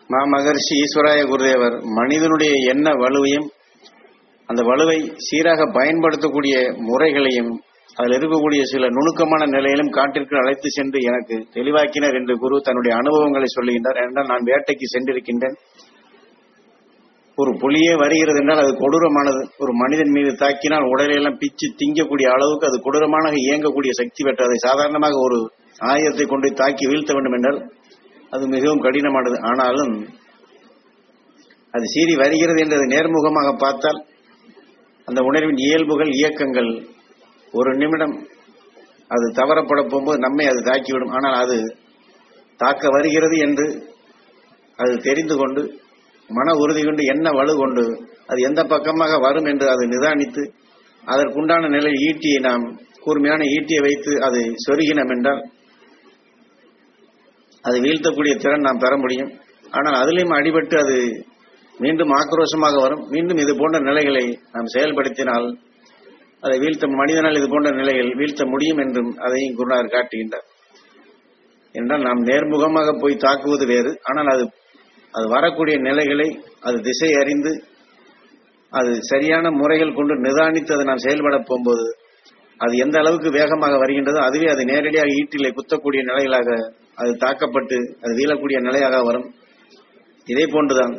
மாமகர்ஷி ஈஸ்வராய குருதேவர் மனிதனுடைய எண்ண வலுவையும் அந்த வலுவை சீராக பயன்படுத்தக்கூடிய முறைகளையும் அதில் இருக்கக்கூடிய சில நுணுக்கமான நிலையிலும் காட்டிற்கு அழைத்து சென்று எனக்கு தெளிவாக்கினர் என்று குரு தன்னுடைய அனுபவங்களை சொல்லுகின்றார் என்றால் நான் வேட்டைக்கு சென்றிருக்கின்றேன் ஒரு புலியே வருகிறது என்றால் அது கொடூரமானது ஒரு மனிதன் மீது தாக்கினால் உடலையெல்லாம் பிச்சு திங்கக்கூடிய அளவுக்கு அது கொடூரமான இயங்கக்கூடிய சக்தி பெற்றது அதை சாதாரணமாக ஒரு ஆயுதத்தை கொண்டு தாக்கி வீழ்த்த வேண்டும் என்றால் அது மிகவும் கடினமானது ஆனாலும் அது சீறி வருகிறது என்றது நேர்முகமாக பார்த்தால் அந்த உணர்வின் இயல்புகள் இயக்கங்கள் ஒரு நிமிடம் அது தவறப்பட போகும்போது நம்மை அது தாக்கிவிடும் ஆனால் அது தாக்க வருகிறது என்று அது தெரிந்து கொண்டு மன உறுதி கொண்டு என்ன வலு கொண்டு அது எந்த பக்கமாக வரும் என்று அது நிதானித்து அதற்குண்டான நிலை ஈட்டியை நாம் கூர்மையான ஈட்டியை வைத்து அதை சொருகினோம் என்றால் அது வீழ்த்தக்கூடிய திறன் நாம் பெற முடியும் ஆனால் அதிலையும் அடிபட்டு அது மீண்டும் ஆக்ரோஷமாக வரும் மீண்டும் இது போன்ற நிலைகளை நாம் செயல்படுத்தினால் அதை வீழ்த்த மனிதனால் இது போன்ற நிலைகள் வீழ்த்த முடியும் என்றும் அதையும் குருநாதர் காட்டுகின்றார் என்றால் நாம் நேர்முகமாக போய் தாக்குவது வேறு ஆனால் அது அது வரக்கூடிய நிலைகளை அது திசை அறிந்து அது சரியான முறைகள் கொண்டு நிதானித்து அதை நாம் செயல்பட போகும்போது அது எந்த அளவுக்கு வேகமாக வருகின்றதோ அதுவே அது நேரடியாக ஈட்டிலை குத்தக்கூடிய நிலைகளாக அது தாக்கப்பட்டு அது வீழக்கூடிய நிலையாக வரும் இதே போன்றுதான்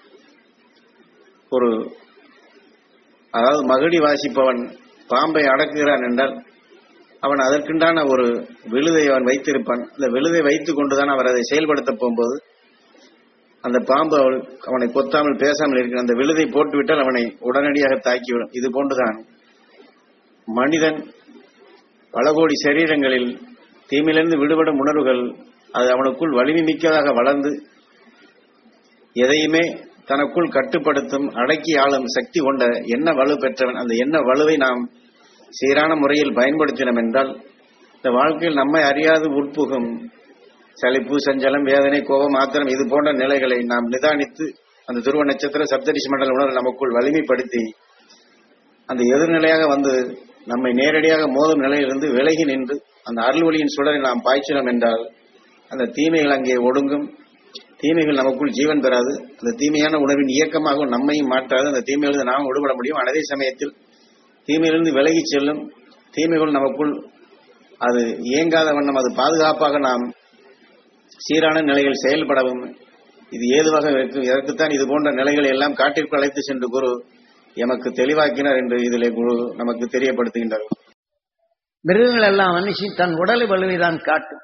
ஒரு அதாவது மகுடி வாசிப்பவன் பாம்பை அடக்குகிறான் என்றால் அவன் அதற்குண்டான ஒரு விழுதை அவன் வைத்திருப்பான் அந்த விழுதை வைத்துக் கொண்டுதான் அவர் அதை செயல்படுத்த போகும்போது அந்த பாம்பு அவனுக்கு- அவனை கொத்தாமல் பேசாமல் இருக்கிற அந்த விழுதை போட்டுவிட்டால் அவனை உடனடியாக தாக்கிவிடும் இது போன்றுதான் மனிதன் பல கோடி சரீரங்களில் தீமையிலிருந்து விடுபடும் உணர்வுகள் அது அவனுக்குள் வலிமை மிக்கதாக வளர்ந்து எதையுமே தனக்குள் கட்டுப்படுத்தும் அடக்கி ஆளும் சக்தி கொண்ட எண்ண வலு பெற்றவன் அந்த எண்ண வலுவை நாம் சீரான முறையில் பயன்படுத்தினோம் என்றால் இந்த வாழ்க்கையில் நம்மை அறியாது உட்புகும் சலிப்பு சஞ்சலம் வேதனை கோபம் ஆத்திரம் இது போன்ற நிலைகளை நாம் நிதானித்து அந்த துருவ நட்சத்திர சப்தரிஷி மண்டல உணர்வு நமக்குள் வலிமைப்படுத்தி அந்த எதிர்நிலையாக வந்து நம்மை நேரடியாக மோதும் நிலையிலிருந்து விலகி நின்று அந்த அருள்வொளியின் சுடரை நாம் பாய்ச்சினோம் என்றால் அந்த தீமைகள் அங்கே ஒடுங்கும் தீமைகள் நமக்குள் ஜீவன் பெறாது அந்த தீமையான உணர்வின் இயக்கமாகவும் நம்மையும் மாற்றாது அந்த தீமையிலிருந்து நாம் விடுபட முடியும் ஆனால் அதே சமயத்தில் தீமையிலிருந்து விலகி செல்லும் தீமைகள் நமக்குள் அது இயங்காத வண்ணம் அது பாதுகாப்பாக நாம் சீரான நிலையில் செயல்படவும் இது ஏதுவாக இருக்கும் இதற்குத்தான் இது போன்ற நிலைகளை எல்லாம் காட்டிற்கு அழைத்து சென்று குரு எமக்கு தெளிவாக்கினார் என்று இதிலே குரு நமக்கு தெரியப்படுத்துகின்றார்கள் மிருகங்கள் எல்லாம் மனுஷி தன் உடலை வலுவை தான் காட்டும்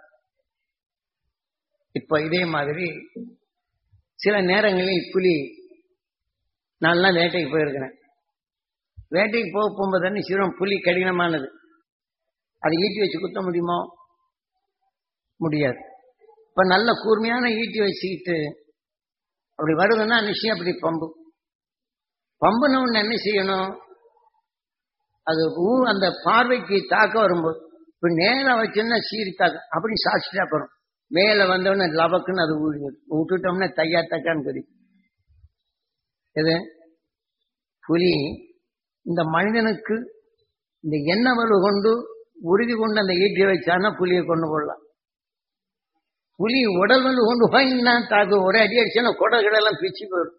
இப்ப இதே மாதிரி சில நேரங்களில் புலி நான்லாம் வேட்டைக்கு போயிருக்கிறேன் வேட்டைக்கு போக போகும்போது என்ன செய்வோம் புலி கடினமானது அதை ஈட்டி வச்சு குத்த முடியுமோ முடியாது இப்ப நல்ல கூர்மையான ஈட்டி வச்சுக்கிட்டு அப்படி வருதுன்னா நிச்சயம் அப்படி பம்பு பம்புன ஒண்ணு என்ன செய்யணும் அது ஊ அந்த பார்வைக்கு தாக்க வரும்போது இப்ப நேரா வச்சுன்னா சீரி தாக்க அப்படி சாட்சிட்டா போறோம் மேல வந்தவொடனே லபக்குன்னு அது ஊழிடும் விட்டுட்டோம்னா தையா தக்கான்னு தெரியும் எது புலி இந்த மனிதனுக்கு இந்த எண்ணெய் வலு கொண்டு உறுதி கொண்டு அந்த ஈட்டியை வச்சான்னா புலியை கொண்டு போடலாம் புலி உடல் வந்து கொண்டு போயின்னா தாக்கு ஒரே அடி அடிச்சுன்னா குடல் கிடலாம் பிச்சு போயிடும்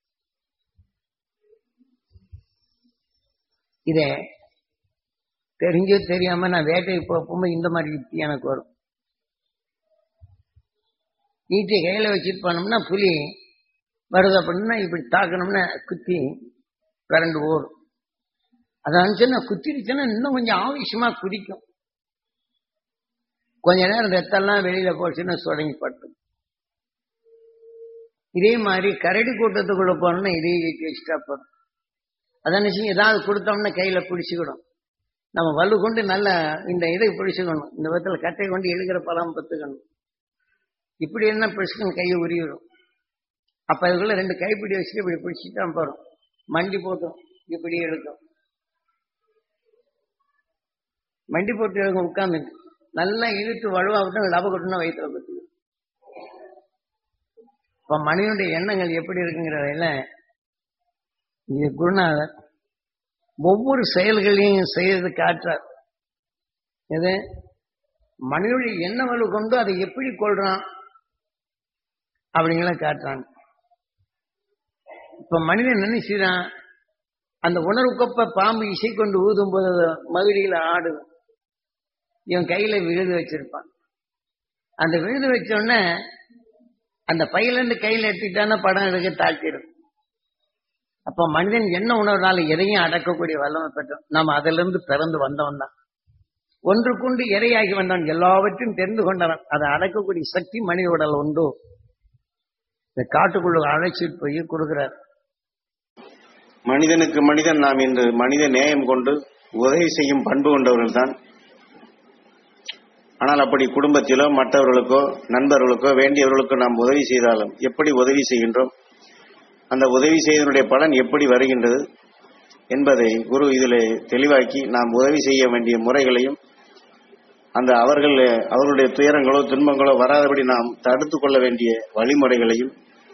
இத தெரிஞ்சோ தெரியாம நான் வேட்டைக்கு போ- போகும்போது இந்த மாதிரி யுக்தி எனக்கு வரும் ஈட்டியை கையில வச்சுட்டு போனோம்னா புலி வருது அப்படின்னா இப்படி தாக்கணும்னா குத்தி கரண்டு ஓடும் அதை அனுப்பிச்சுன்னா குத்திருச்சுன்னா இன்னும் கொஞ்சம் ஆவேசமா குதிக்கும் கொஞ்ச நேரம் ரத்தம்லாம் வெளியில போச்சுன்னா சுடங்கி பட்டும் இதே மாதிரி கரடி கூட்டத்துக்குள்ள போனோம்னா இதே ஈட்டி வச்சுட்டா போதும் அதான் நிச்சயம் ஏதாவது கொடுத்தோம்னா கையில பிடிச்சிக்கிடும் நம்ம வலு கொண்டு நல்ல இந்த இதை பிடிச்சுக்கணும் இந்த விதத்துல கட்டை கொண்டு எழுகிற பழம் பத்துக்கணும் இப்படி என்ன பிடிச்சுக்கணும் கையை உருவிடும் அப்ப அதுக்குள்ள ரெண்டு கைப்பிடி வச்சுட்டு இப்படி பிடிச்சிட்டு தான் போறோம் மண்டி போட்டோம் இப்படி எடுக்கும் மண்டி போட்டு எடுக்கும் உட்கார்ந்து நல்லா இழுத்து வலுவா விட்டு லப கொட்டுனா வயிற்றுல பத்தி இப்ப மனிதனுடைய எண்ணங்கள் எப்படி இருக்குங்கிறதையில இது குருநாதர் ஒவ்வொரு செயல்களையும் செய்து காட்டுறார் எது மனிதனுடைய எண்ண வலு கொண்டு அதை எப்படி கொள்றான் அப்படிங்கலாம் காட்டுறாங்க இப்ப மனிதன் என்ன செய்யறான் அந்த உணர்வுக்கொப்ப பாம்பு இசை கொண்டு ஊதும் போது அது மகிழியில ஆடுது இவன் கையில விழுது வச்சிருப்பான் அந்த விழுது வச்ச உடனே அந்த பையில இருந்து கையில எடுத்துட்டானா படம் எடுக்க தாக்கிடும் அப்ப மனிதன் என்ன உணர்வுனால எதையும் அடக்கக்கூடிய வல்லமை பெற்றோம் நாம அதுல இருந்து பிறந்து வந்தவன் தான் ஒன்றுக்குண்டு இரையாகி வந்தவன் எல்லாவற்றையும் தெரிந்து கொண்டவன் அதை அடக்கக்கூடிய சக்தி மனித உடல் உண்டு இந்த காட்டுக்குள்ள அழைச்சிட்டு போய் கொடுக்கிறார் மனிதனுக்கு மனிதன் நாம் இன்று மனித நேயம் கொண்டு உதவி செய்யும் பண்பு கொண்டவர்கள் தான் ஆனால் அப்படி குடும்பத்திலோ மற்றவர்களுக்கோ நண்பர்களுக்கோ வேண்டியவர்களுக்கோ நாம் உதவி செய்தாலும் எப்படி உதவி செய்கின்றோம் அந்த உதவி செய்தனுடைய பலன் எப்படி வருகின்றது என்பதை குரு இதிலே தெளிவாக்கி நாம் உதவி செய்ய வேண்டிய முறைகளையும் அந்த அவர்கள் அவர்களுடைய துயரங்களோ துன்பங்களோ வராதபடி நாம் தடுத்து கொள்ள வேண்டிய வழிமுறைகளையும்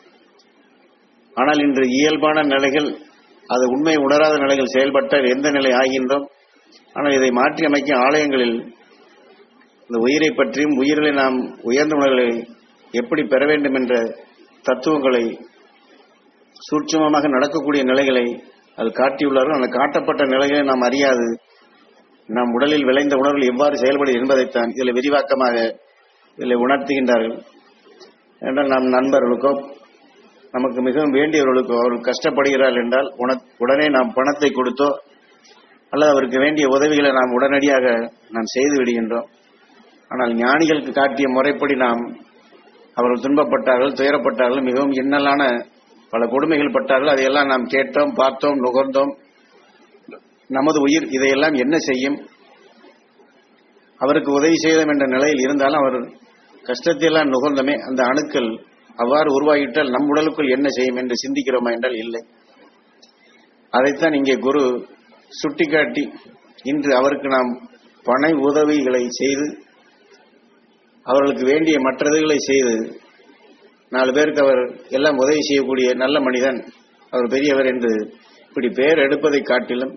ஆனால் இன்று இயல்பான நிலைகள் அது உண்மை உணராத நிலைகள் செயல்பட்டால் எந்த நிலை ஆகின்றோம் ஆனால் இதை மாற்றி அமைக்கும் ஆலயங்களில் இந்த உயிரை பற்றியும் உயிர்களை நாம் உயர்ந்த உணர்வுகளை எப்படி பெற வேண்டும் என்ற தத்துவங்களை சூட்சுமமாக நடக்கக்கூடிய நிலைகளை அது காட்டியுள்ளார்கள் அந்த காட்டப்பட்ட நிலைகளை நாம் அறியாது நம் உடலில் விளைந்த உணர்வுகள் எவ்வாறு செயல்படும் என்பதைத்தான் இதில் விரிவாக்கமாக இதில் உணர்த்துகின்றார்கள் என்றால் நம் நண்பர்களுக்கோ நமக்கு மிகவும் வேண்டியவர்களுக்கோ அவர்கள் கஷ்டப்படுகிறார்கள் என்றால் உன- உடனே நாம் பணத்தை கொடுத்தோ அல்லது அவருக்கு வேண்டிய உதவிகளை நாம் உடனடியாக நாம் செய்து விடுகின்றோம் ஆனால் ஞானிகளுக்கு காட்டிய முறைப்படி நாம் அவர்கள் துன்பப்பட்டார்கள் துயரப்பட்டார்கள் மிகவும் இன்னலான பல கொடுமைகள் பட்டார்கள் அதையெல்லாம் நாம் கேட்டோம் பார்த்தோம் நுகர்ந்தோம் நமது உயிர் இதையெல்லாம் என்ன செய்யும் அவருக்கு உதவி செய்தோம் என்ற நிலையில் இருந்தாலும் அவர் கஷ்டத்தை எல்லாம் நுகர்ந்தமே அந்த அணுக்கள் அவ்வாறு உருவாகிவிட்டால் நம் உடலுக்குள் என்ன செய்யும் என்று சிந்திக்கிறோமா என்றால் இல்லை அதைத்தான் இங்கே குரு சுட்டிக்காட்டி இன்று அவருக்கு நாம் பண உதவிகளை செய்து அவர்களுக்கு வேண்டிய மற்றதுகளை செய்து நாலு பேருக்கு அவர் எல்லாம் உதவி செய்யக்கூடிய நல்ல மனிதன் அவர் பெரியவர் என்று இப்படி பெயர் எடுப்பதை காட்டிலும்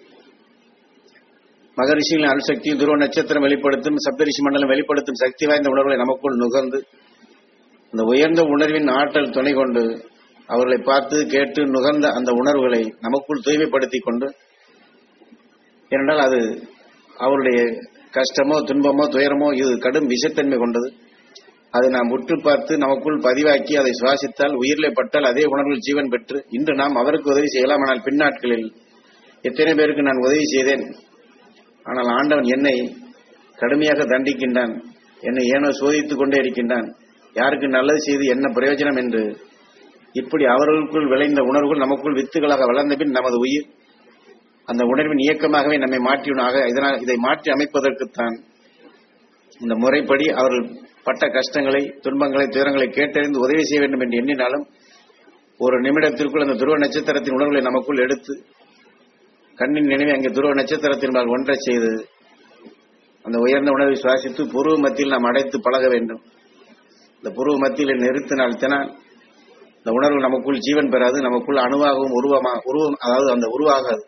மகரிஷிகளின் அணுசக்தியும் துருவ நட்சத்திரம் வெளிப்படுத்தும் சப்தரிஷி மண்டலம் வெளிப்படுத்தும் சக்தி வாய்ந்த உணர்வுகளை நமக்குள் நுகர்ந்து அந்த உயர்ந்த உணர்வின் ஆற்றல் துணை கொண்டு அவர்களை பார்த்து கேட்டு நுகர்ந்த அந்த உணர்வுகளை நமக்குள் தூய்மைப்படுத்திக் கொண்டு ஏனென்றால் அது அவருடைய கஷ்டமோ துன்பமோ துயரமோ இது கடும் விஷத்தன்மை கொண்டது அதை நாம் உற்று பார்த்து நமக்குள் பதிவாக்கி அதை சுவாசித்தால் உயிரிலே பட்டால் அதே உணர்வில் ஜீவன் பெற்று இன்று நாம் அவருக்கு உதவி செய்யலாம் ஆனால் பின்னாட்களில் எத்தனை பேருக்கு நான் உதவி செய்தேன் ஆனால் ஆண்டவன் என்னை கடுமையாக தண்டிக்கின்றான் என்னை ஏனோ சோதித்துக் கொண்டே இருக்கின்றான் யாருக்கு நல்லது செய்து என்ன பிரயோஜனம் என்று இப்படி அவர்களுக்குள் விளைந்த உணர்வுகள் நமக்குள் வித்துகளாக வளர்ந்த பின் நமது உயிர் அந்த உணர்வின் இயக்கமாகவே நம்மை மாற்றினாக இதனால் இதை மாற்றி அமைப்பதற்குத்தான் இந்த முறைப்படி அவர்கள் பட்ட கஷ்டங்களை துன்பங்களை துயரங்களை கேட்டறிந்து உதவி செய்ய வேண்டும் என்று எண்ணினாலும் ஒரு நிமிடத்திற்குள் அந்த துருவ நட்சத்திரத்தின் உணர்வுகளை நமக்குள் எடுத்து கண்ணின் நினைவை அங்கே துருவ நட்சத்திரத்தின்பால் ஒன்றச் செய்து அந்த உயர்ந்த உணர்வை சுவாசித்து புருவ மத்தியில் நாம் அடைத்து பழக வேண்டும் இந்த புருவ மத்தியில் நிறுத்தினால் தினால் இந்த உணர்வு நமக்குள் ஜீவன் பெறாது நமக்குள் அணுவாகவும் உருவமா உருவம் அதாவது அந்த உருவாகாது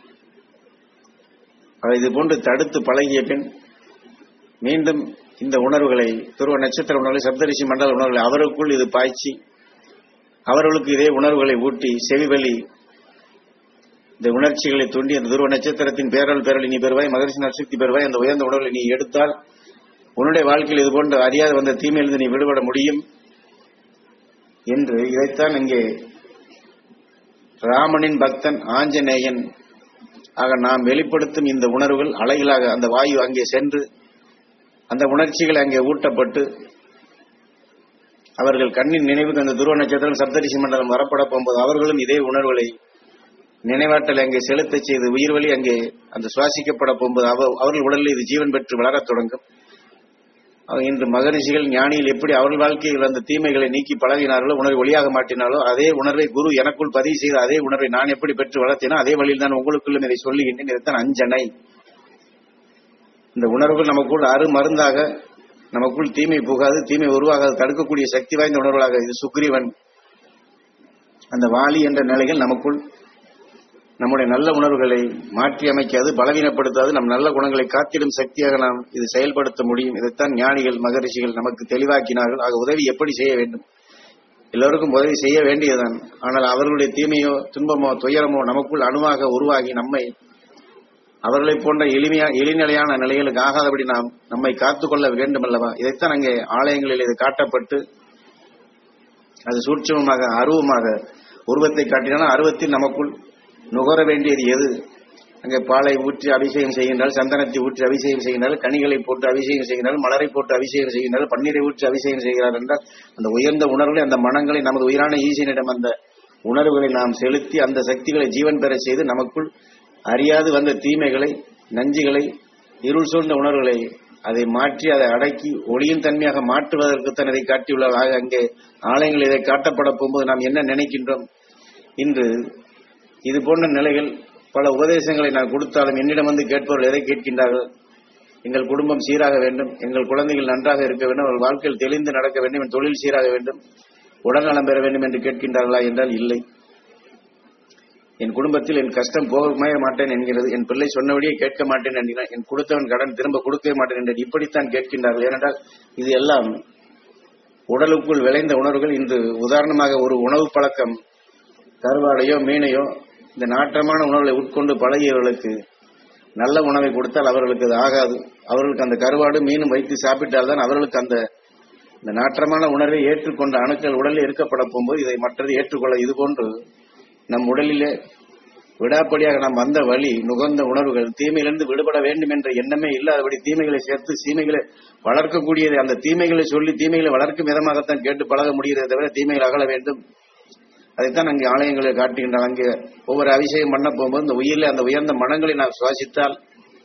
அவை இது போன்று தடுத்து பழகிய பின் மீண்டும் இந்த உணர்வுகளை துருவ நட்சத்திர உணர்வுகளை சப்தரிஷி மண்டல உணர்வுகளை அவருக்குள் இது பாய்ச்சி அவர்களுக்கு இதே உணர்வுகளை ஊட்டி செவிவழி இந்த உணர்ச்சிகளை தூண்டி அந்த துருவ நட்சத்திரத்தின் பேரல் பேரல் நீ பெறுவாய் மகரிஷி நட்சத்திர பெறுவாய் அந்த உயர்ந்த உணர்வுகளை நீ எடுத்தால் உன்னுடைய வாழ்க்கையில் இது போன்ற அறியாத வந்த தீமையிலிருந்து நீ விடுபட முடியும் என்று இதைத்தான் இங்கே ராமனின் பக்தன் ஆஞ்சநேயன் ஆக நாம் வெளிப்படுத்தும் இந்த உணர்வுகள் அலைகளாக அந்த வாயு அங்கே சென்று அந்த உணர்ச்சிகள் அங்கே ஊட்டப்பட்டு அவர்கள் கண்ணின் நினைவுக்கு அந்த துருவ நட்சத்திரம் சப்தரிஷி மண்டலம் வரப்பட போகும்போது அவர்களும் இதே உணர்வுகளை நினைவாற்றலை அங்கே செலுத்தச் செய்து உயிர் வழி அங்கே அந்த சுவாசிக்கப்பட போகும்போது அவ- அவர்கள் உடலில் இது ஜீவன் பெற்று வளரத் தொடங்கும் ஆக இன்று மகரிஷிகள் ஞானிகள் எப்படி அவர்கள் வாழ்க்கையில் அந்த தீமைகளை நீக்கி பழகினார்களோ உணர்வை ஒளியாக மாட்டினாலோ அதே உணர்வை குரு எனக்குள் பதிவு செய்த அதே உணர்வை நான் எப்படி பெற்று வளர்த்தேனோ அதே வழியில் தான் உங்களுக்குள்ளும் இதை சொல்லுகின்றேன் இதைத்தான் அஞ்சனை இந்த உணர்வுகள் நமக்குள் அரு மருந்தாக நமக்குள் தீமை புகாது தீமை உருவாகாது தடுக்கக்கூடிய சக்தி வாய்ந்த உணர்வுகளாக இது சுக்ரீவன் அந்த வாலி என்ற நிலைகள் நமக்குள் நம்முடைய நல்ல உணர்வுகளை மாற்றி அமைக்காது பலவீனப்படுத்தாது நம் நல்ல குணங்களை காத்திடும் சக்தியாக நாம் இது செயல்படுத்த முடியும் இதைத்தான் ஞானிகள் மகரிஷிகள் நமக்கு தெளிவாக்கினார்கள் ஆக உதவி எப்படி செய்ய வேண்டும் எல்லோருக்கும் உதவி செய்ய வேண்டியதுதான் ஆனால் அவர்களுடைய தீமையோ துன்பமோ துயரமோ நமக்குள் அணுவாக உருவாகி நம்மை அவர்களைப் போன்ற எளிமையா எளிநிலையான நிலைகளுக்கு ஆகாதபடி நாம் நம்மை காத்துக்கொள்ள வேண்டும் அல்லவா இதைத்தான் அங்கே ஆலயங்களில் இது காட்டப்பட்டு அது சூட்சமமாக அருவமாக உருவத்தை காட்டினாலும் அருவத்தில் நமக்குள் நுகர வேண்டியது எது அங்கே பாலை ஊற்றி அபிஷேகம் செய்கின்றால் சந்தனத்தை ஊற்றி அபிஷேகம் செய்கின்றால் கனிகளை போட்டு அபிஷேகம் செய்கின்றால் மலரை போட்டு அபிஷேகம் செய்கின்றால் பன்னீரை ஊற்றி அபிஷேகம் செய்கிறார் என்றால் அந்த உயர்ந்த உணர்வுகளை அந்த மனங்களை நமது உயிரான ஈசனிடம் அந்த உணர்வுகளை நாம் செலுத்தி அந்த சக்திகளை ஜீவன் பெற செய்து நமக்குள் அறியாது வந்த தீமைகளை நஞ்சுகளை இருள் சூழ்ந்த உணர்வுகளை அதை மாற்றி அதை அடக்கி ஒளியின் தன்மையாக மாற்றுவதற்குத்தான் இதை காட்டியுள்ளார் ஆக அங்கே ஆலயங்கள் இதை காட்டப்பட போகும்போது நாம் என்ன நினைக்கின்றோம் இன்று இது போன்ற நிலைகள் பல உபதேசங்களை நான் கொடுத்தாலும் என்னிடம் வந்து கேட்பவர்கள் எதை கேட்கின்றார்கள் எங்கள் குடும்பம் சீராக வேண்டும் எங்கள் குழந்தைகள் நன்றாக இருக்க வேண்டும் அவர்கள் வாழ்க்கையில் தெளிந்து நடக்க வேண்டும் என் தொழில் சீராக வேண்டும் உடல்நலம் பெற வேண்டும் என்று கேட்கின்றார்களா என்றால் இல்லை என் குடும்பத்தில் என் கஷ்டம் போகவே மாட்டேன் என்கிறது என் பிள்ளை சொன்னபடியே கேட்க மாட்டேன் என்கிறான் என் கொடுத்தவன் கடன் திரும்ப கொடுக்கவே மாட்டேன் என்று இப்படித்தான் கேட்கின்றார்கள் ஏனென்றால் இது எல்லாம் உடலுக்குள் விளைந்த உணர்வுகள் இன்று உதாரணமாக ஒரு உணவு பழக்கம் கருவாடையோ மீனையோ இந்த நாற்றமான உணவுகளை உட்கொண்டு பழகியவர்களுக்கு நல்ல உணவை கொடுத்தால் அவர்களுக்கு அது ஆகாது அவர்களுக்கு அந்த கருவாடு மீனும் வைத்து சாப்பிட்டால்தான் அவர்களுக்கு அந்த இந்த நாற்றமான உணர்வை ஏற்றுக்கொண்ட அணுக்கள் உடலில் இருக்கப்பட போகும்போது இதை மற்றது ஏற்றுக்கொள்ள இது போன்று நம் உடலிலே விடாப்படியாக நாம் வந்த வழி நுகர்ந்த உணர்வுகள் தீமையிலிருந்து விடுபட வேண்டும் என்ற எண்ணமே இல்லாதபடி தீமைகளை சேர்த்து தீமைகளை வளர்க்கக்கூடியது அந்த தீமைகளை சொல்லி தீமைகளை வளர்க்கும் விதமாகத்தான் கேட்டு பழக முடிகிறதே தவிர தீமைகள் அகல வேண்டும் அதைத்தான் அங்கே ஆலயங்களை காட்டுகின்றன அங்கே ஒவ்வொரு அபிஷேகம் பண்ண போகும்போது இந்த உயிரில் அந்த உயர்ந்த மனங்களை நாம் சுவாசித்தால்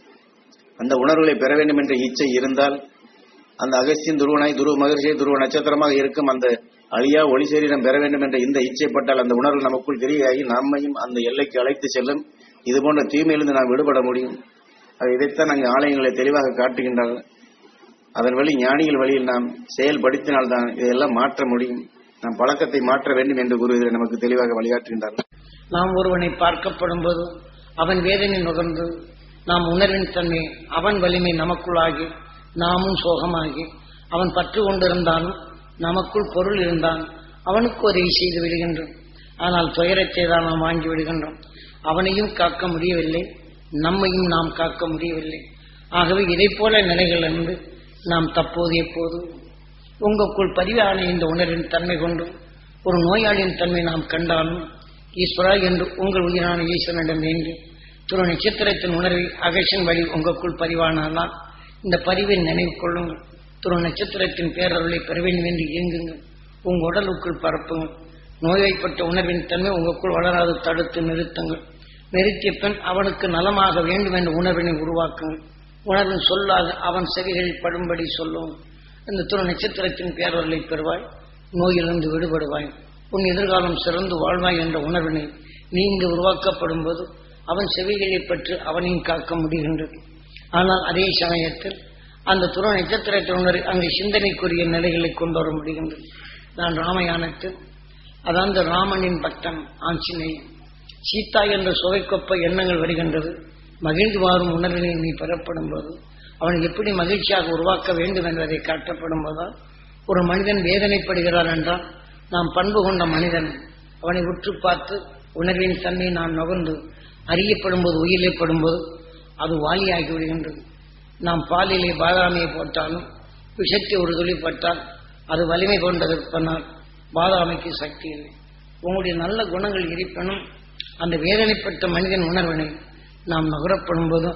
அந்த உணர்வுகளை பெற வேண்டும் என்ற இச்சை இருந்தால் அந்த அகஸ்தியின் துருவனாய் துருவ மகிழ்ச்சியை துருவ நட்சத்திரமாக இருக்கும் அந்த அழியா ஒளி சரீரம் பெற வேண்டும் என்ற இந்த இச்சைப்பட்டால் அந்த உணர்வு நமக்குள் தெரியாகி நம்மையும் அந்த எல்லைக்கு அழைத்து செல்லும் இது போன்ற தீமையிலிருந்து நாம் விடுபட முடியும் அது இதைத்தான் அங்கே ஆலயங்களை தெளிவாக காட்டுகின்றார்கள் அதன் வழி ஞானிகள் வழியில் நாம் செயல்படுத்தினால்தான் இதையெல்லாம் மாற்ற முடியும் நாம் பழக்கத்தை மாற்ற வேண்டும் என்று குரு இதில் நமக்கு தெளிவாக வழிகாட்டுகின்றார்கள் நாம் ஒருவனை பார்க்கப்படும் போது அவன் வேதனை நுகர்ந்து நாம் உணர்வின் தன்மை அவன் வலிமை நமக்குள்ளாகி நாமும் சோகமாகி அவன் பற்று கொண்டிருந்தாலும் நமக்குள் பொருள் இருந்தான் அவனுக்கு உதவி செய்து விடுகின்றோம் ஆனால் துயரத்தை தான் நாம் வாங்கி விடுகின்றோம் அவனையும் காக்க முடியவில்லை நம்மையும் நாம் காக்க முடியவில்லை ஆகவே இதைப் போல நிலைகளிலிருந்து நாம் தப்போது எப்போது உங்களுக்குள் பதிவான இந்த உணர்வின் தன்மை கொண்டு ஒரு நோயாளியின் தன்மை நாம் கண்டாலும் ஈஸ்வரா என்று உங்கள் உயிரான ஈஸ்வரனிடம் வேண்டி திரு நட்சத்திரத்தின் உணர்வை அகேஷன் வழி உங்களுக்குள் பதிவானால்தான் இந்த பதிவை நினைவு கொள்ளுங்கள் திரு நட்சத்திரத்தின் பேரருளை பெற வேண்டும் என்று இயங்குங்கள் உங்கள் உடலுக்குள் பரப்புங்கள் நோய்வாய்ப்பட்ட உணர்வின் தன்மை உங்களுக்குள் வளராது தடுத்து நிறுத்துங்கள் நிறுத்திய பின் அவனுக்கு நலமாக வேண்டும் என்ற உணர்வினை உருவாக்குங்கள் உணர்வின் சொல்லாக அவன் செவிகளில் படும்படி சொல்லும் இந்த துணை நட்சத்திரத்தின் பேரொருளை பெறுவாய் நோயிலிருந்து விடுபடுவாய் உன் எதிர்காலம் சிறந்து வாழ்வாய் என்ற உணர்வினை நீ இங்கு உருவாக்கப்படும் போது அவன் செவிகளை பெற்று அவனையும் காக்க முடிகின்றது ஆனால் அதே சமயத்தில் அந்த துணை நட்சத்திரத்தின் உணர்வு அங்கு சிந்தனைக்குரிய நிலைகளை கொண்டு வர முடிகின்றது நான் ராமயானத்தில் அதாவது ராமனின் பக்தன் ஆஞ்சநேயன் சீதா என்ற சுவைக்கொப்ப எண்ணங்கள் வருகின்றது மகிழ்ந்து வாரும் உணர்வினை நீ பெறப்படும் போது அவன் எப்படி மகிழ்ச்சியாக உருவாக்க வேண்டும் என்பதை காட்டப்படும் போதால் ஒரு மனிதன் வேதனைப்படுகிறார் என்றால் நாம் பண்பு கொண்ட மனிதன் அவனை உற்று பார்த்து உணர்வின் தன்மை நான் நுகர்ந்து அறியப்படும் போது உயிரிழப்படும் போது அது வாலியாகி விடுகின்றது நாம் பாலிலே பாதாமியை போட்டாலும் விஷத்தை ஒரு துளி பட்டால் அது வலிமை கொண்டதற்கனால் பாதாமிக்கு சக்தி இல்லை உங்களுடைய நல்ல குணங்கள் இருப்பினும் அந்த வேதனைப்பட்ட மனிதன் உணர்வினை நாம் நுகரப்படும் போதும்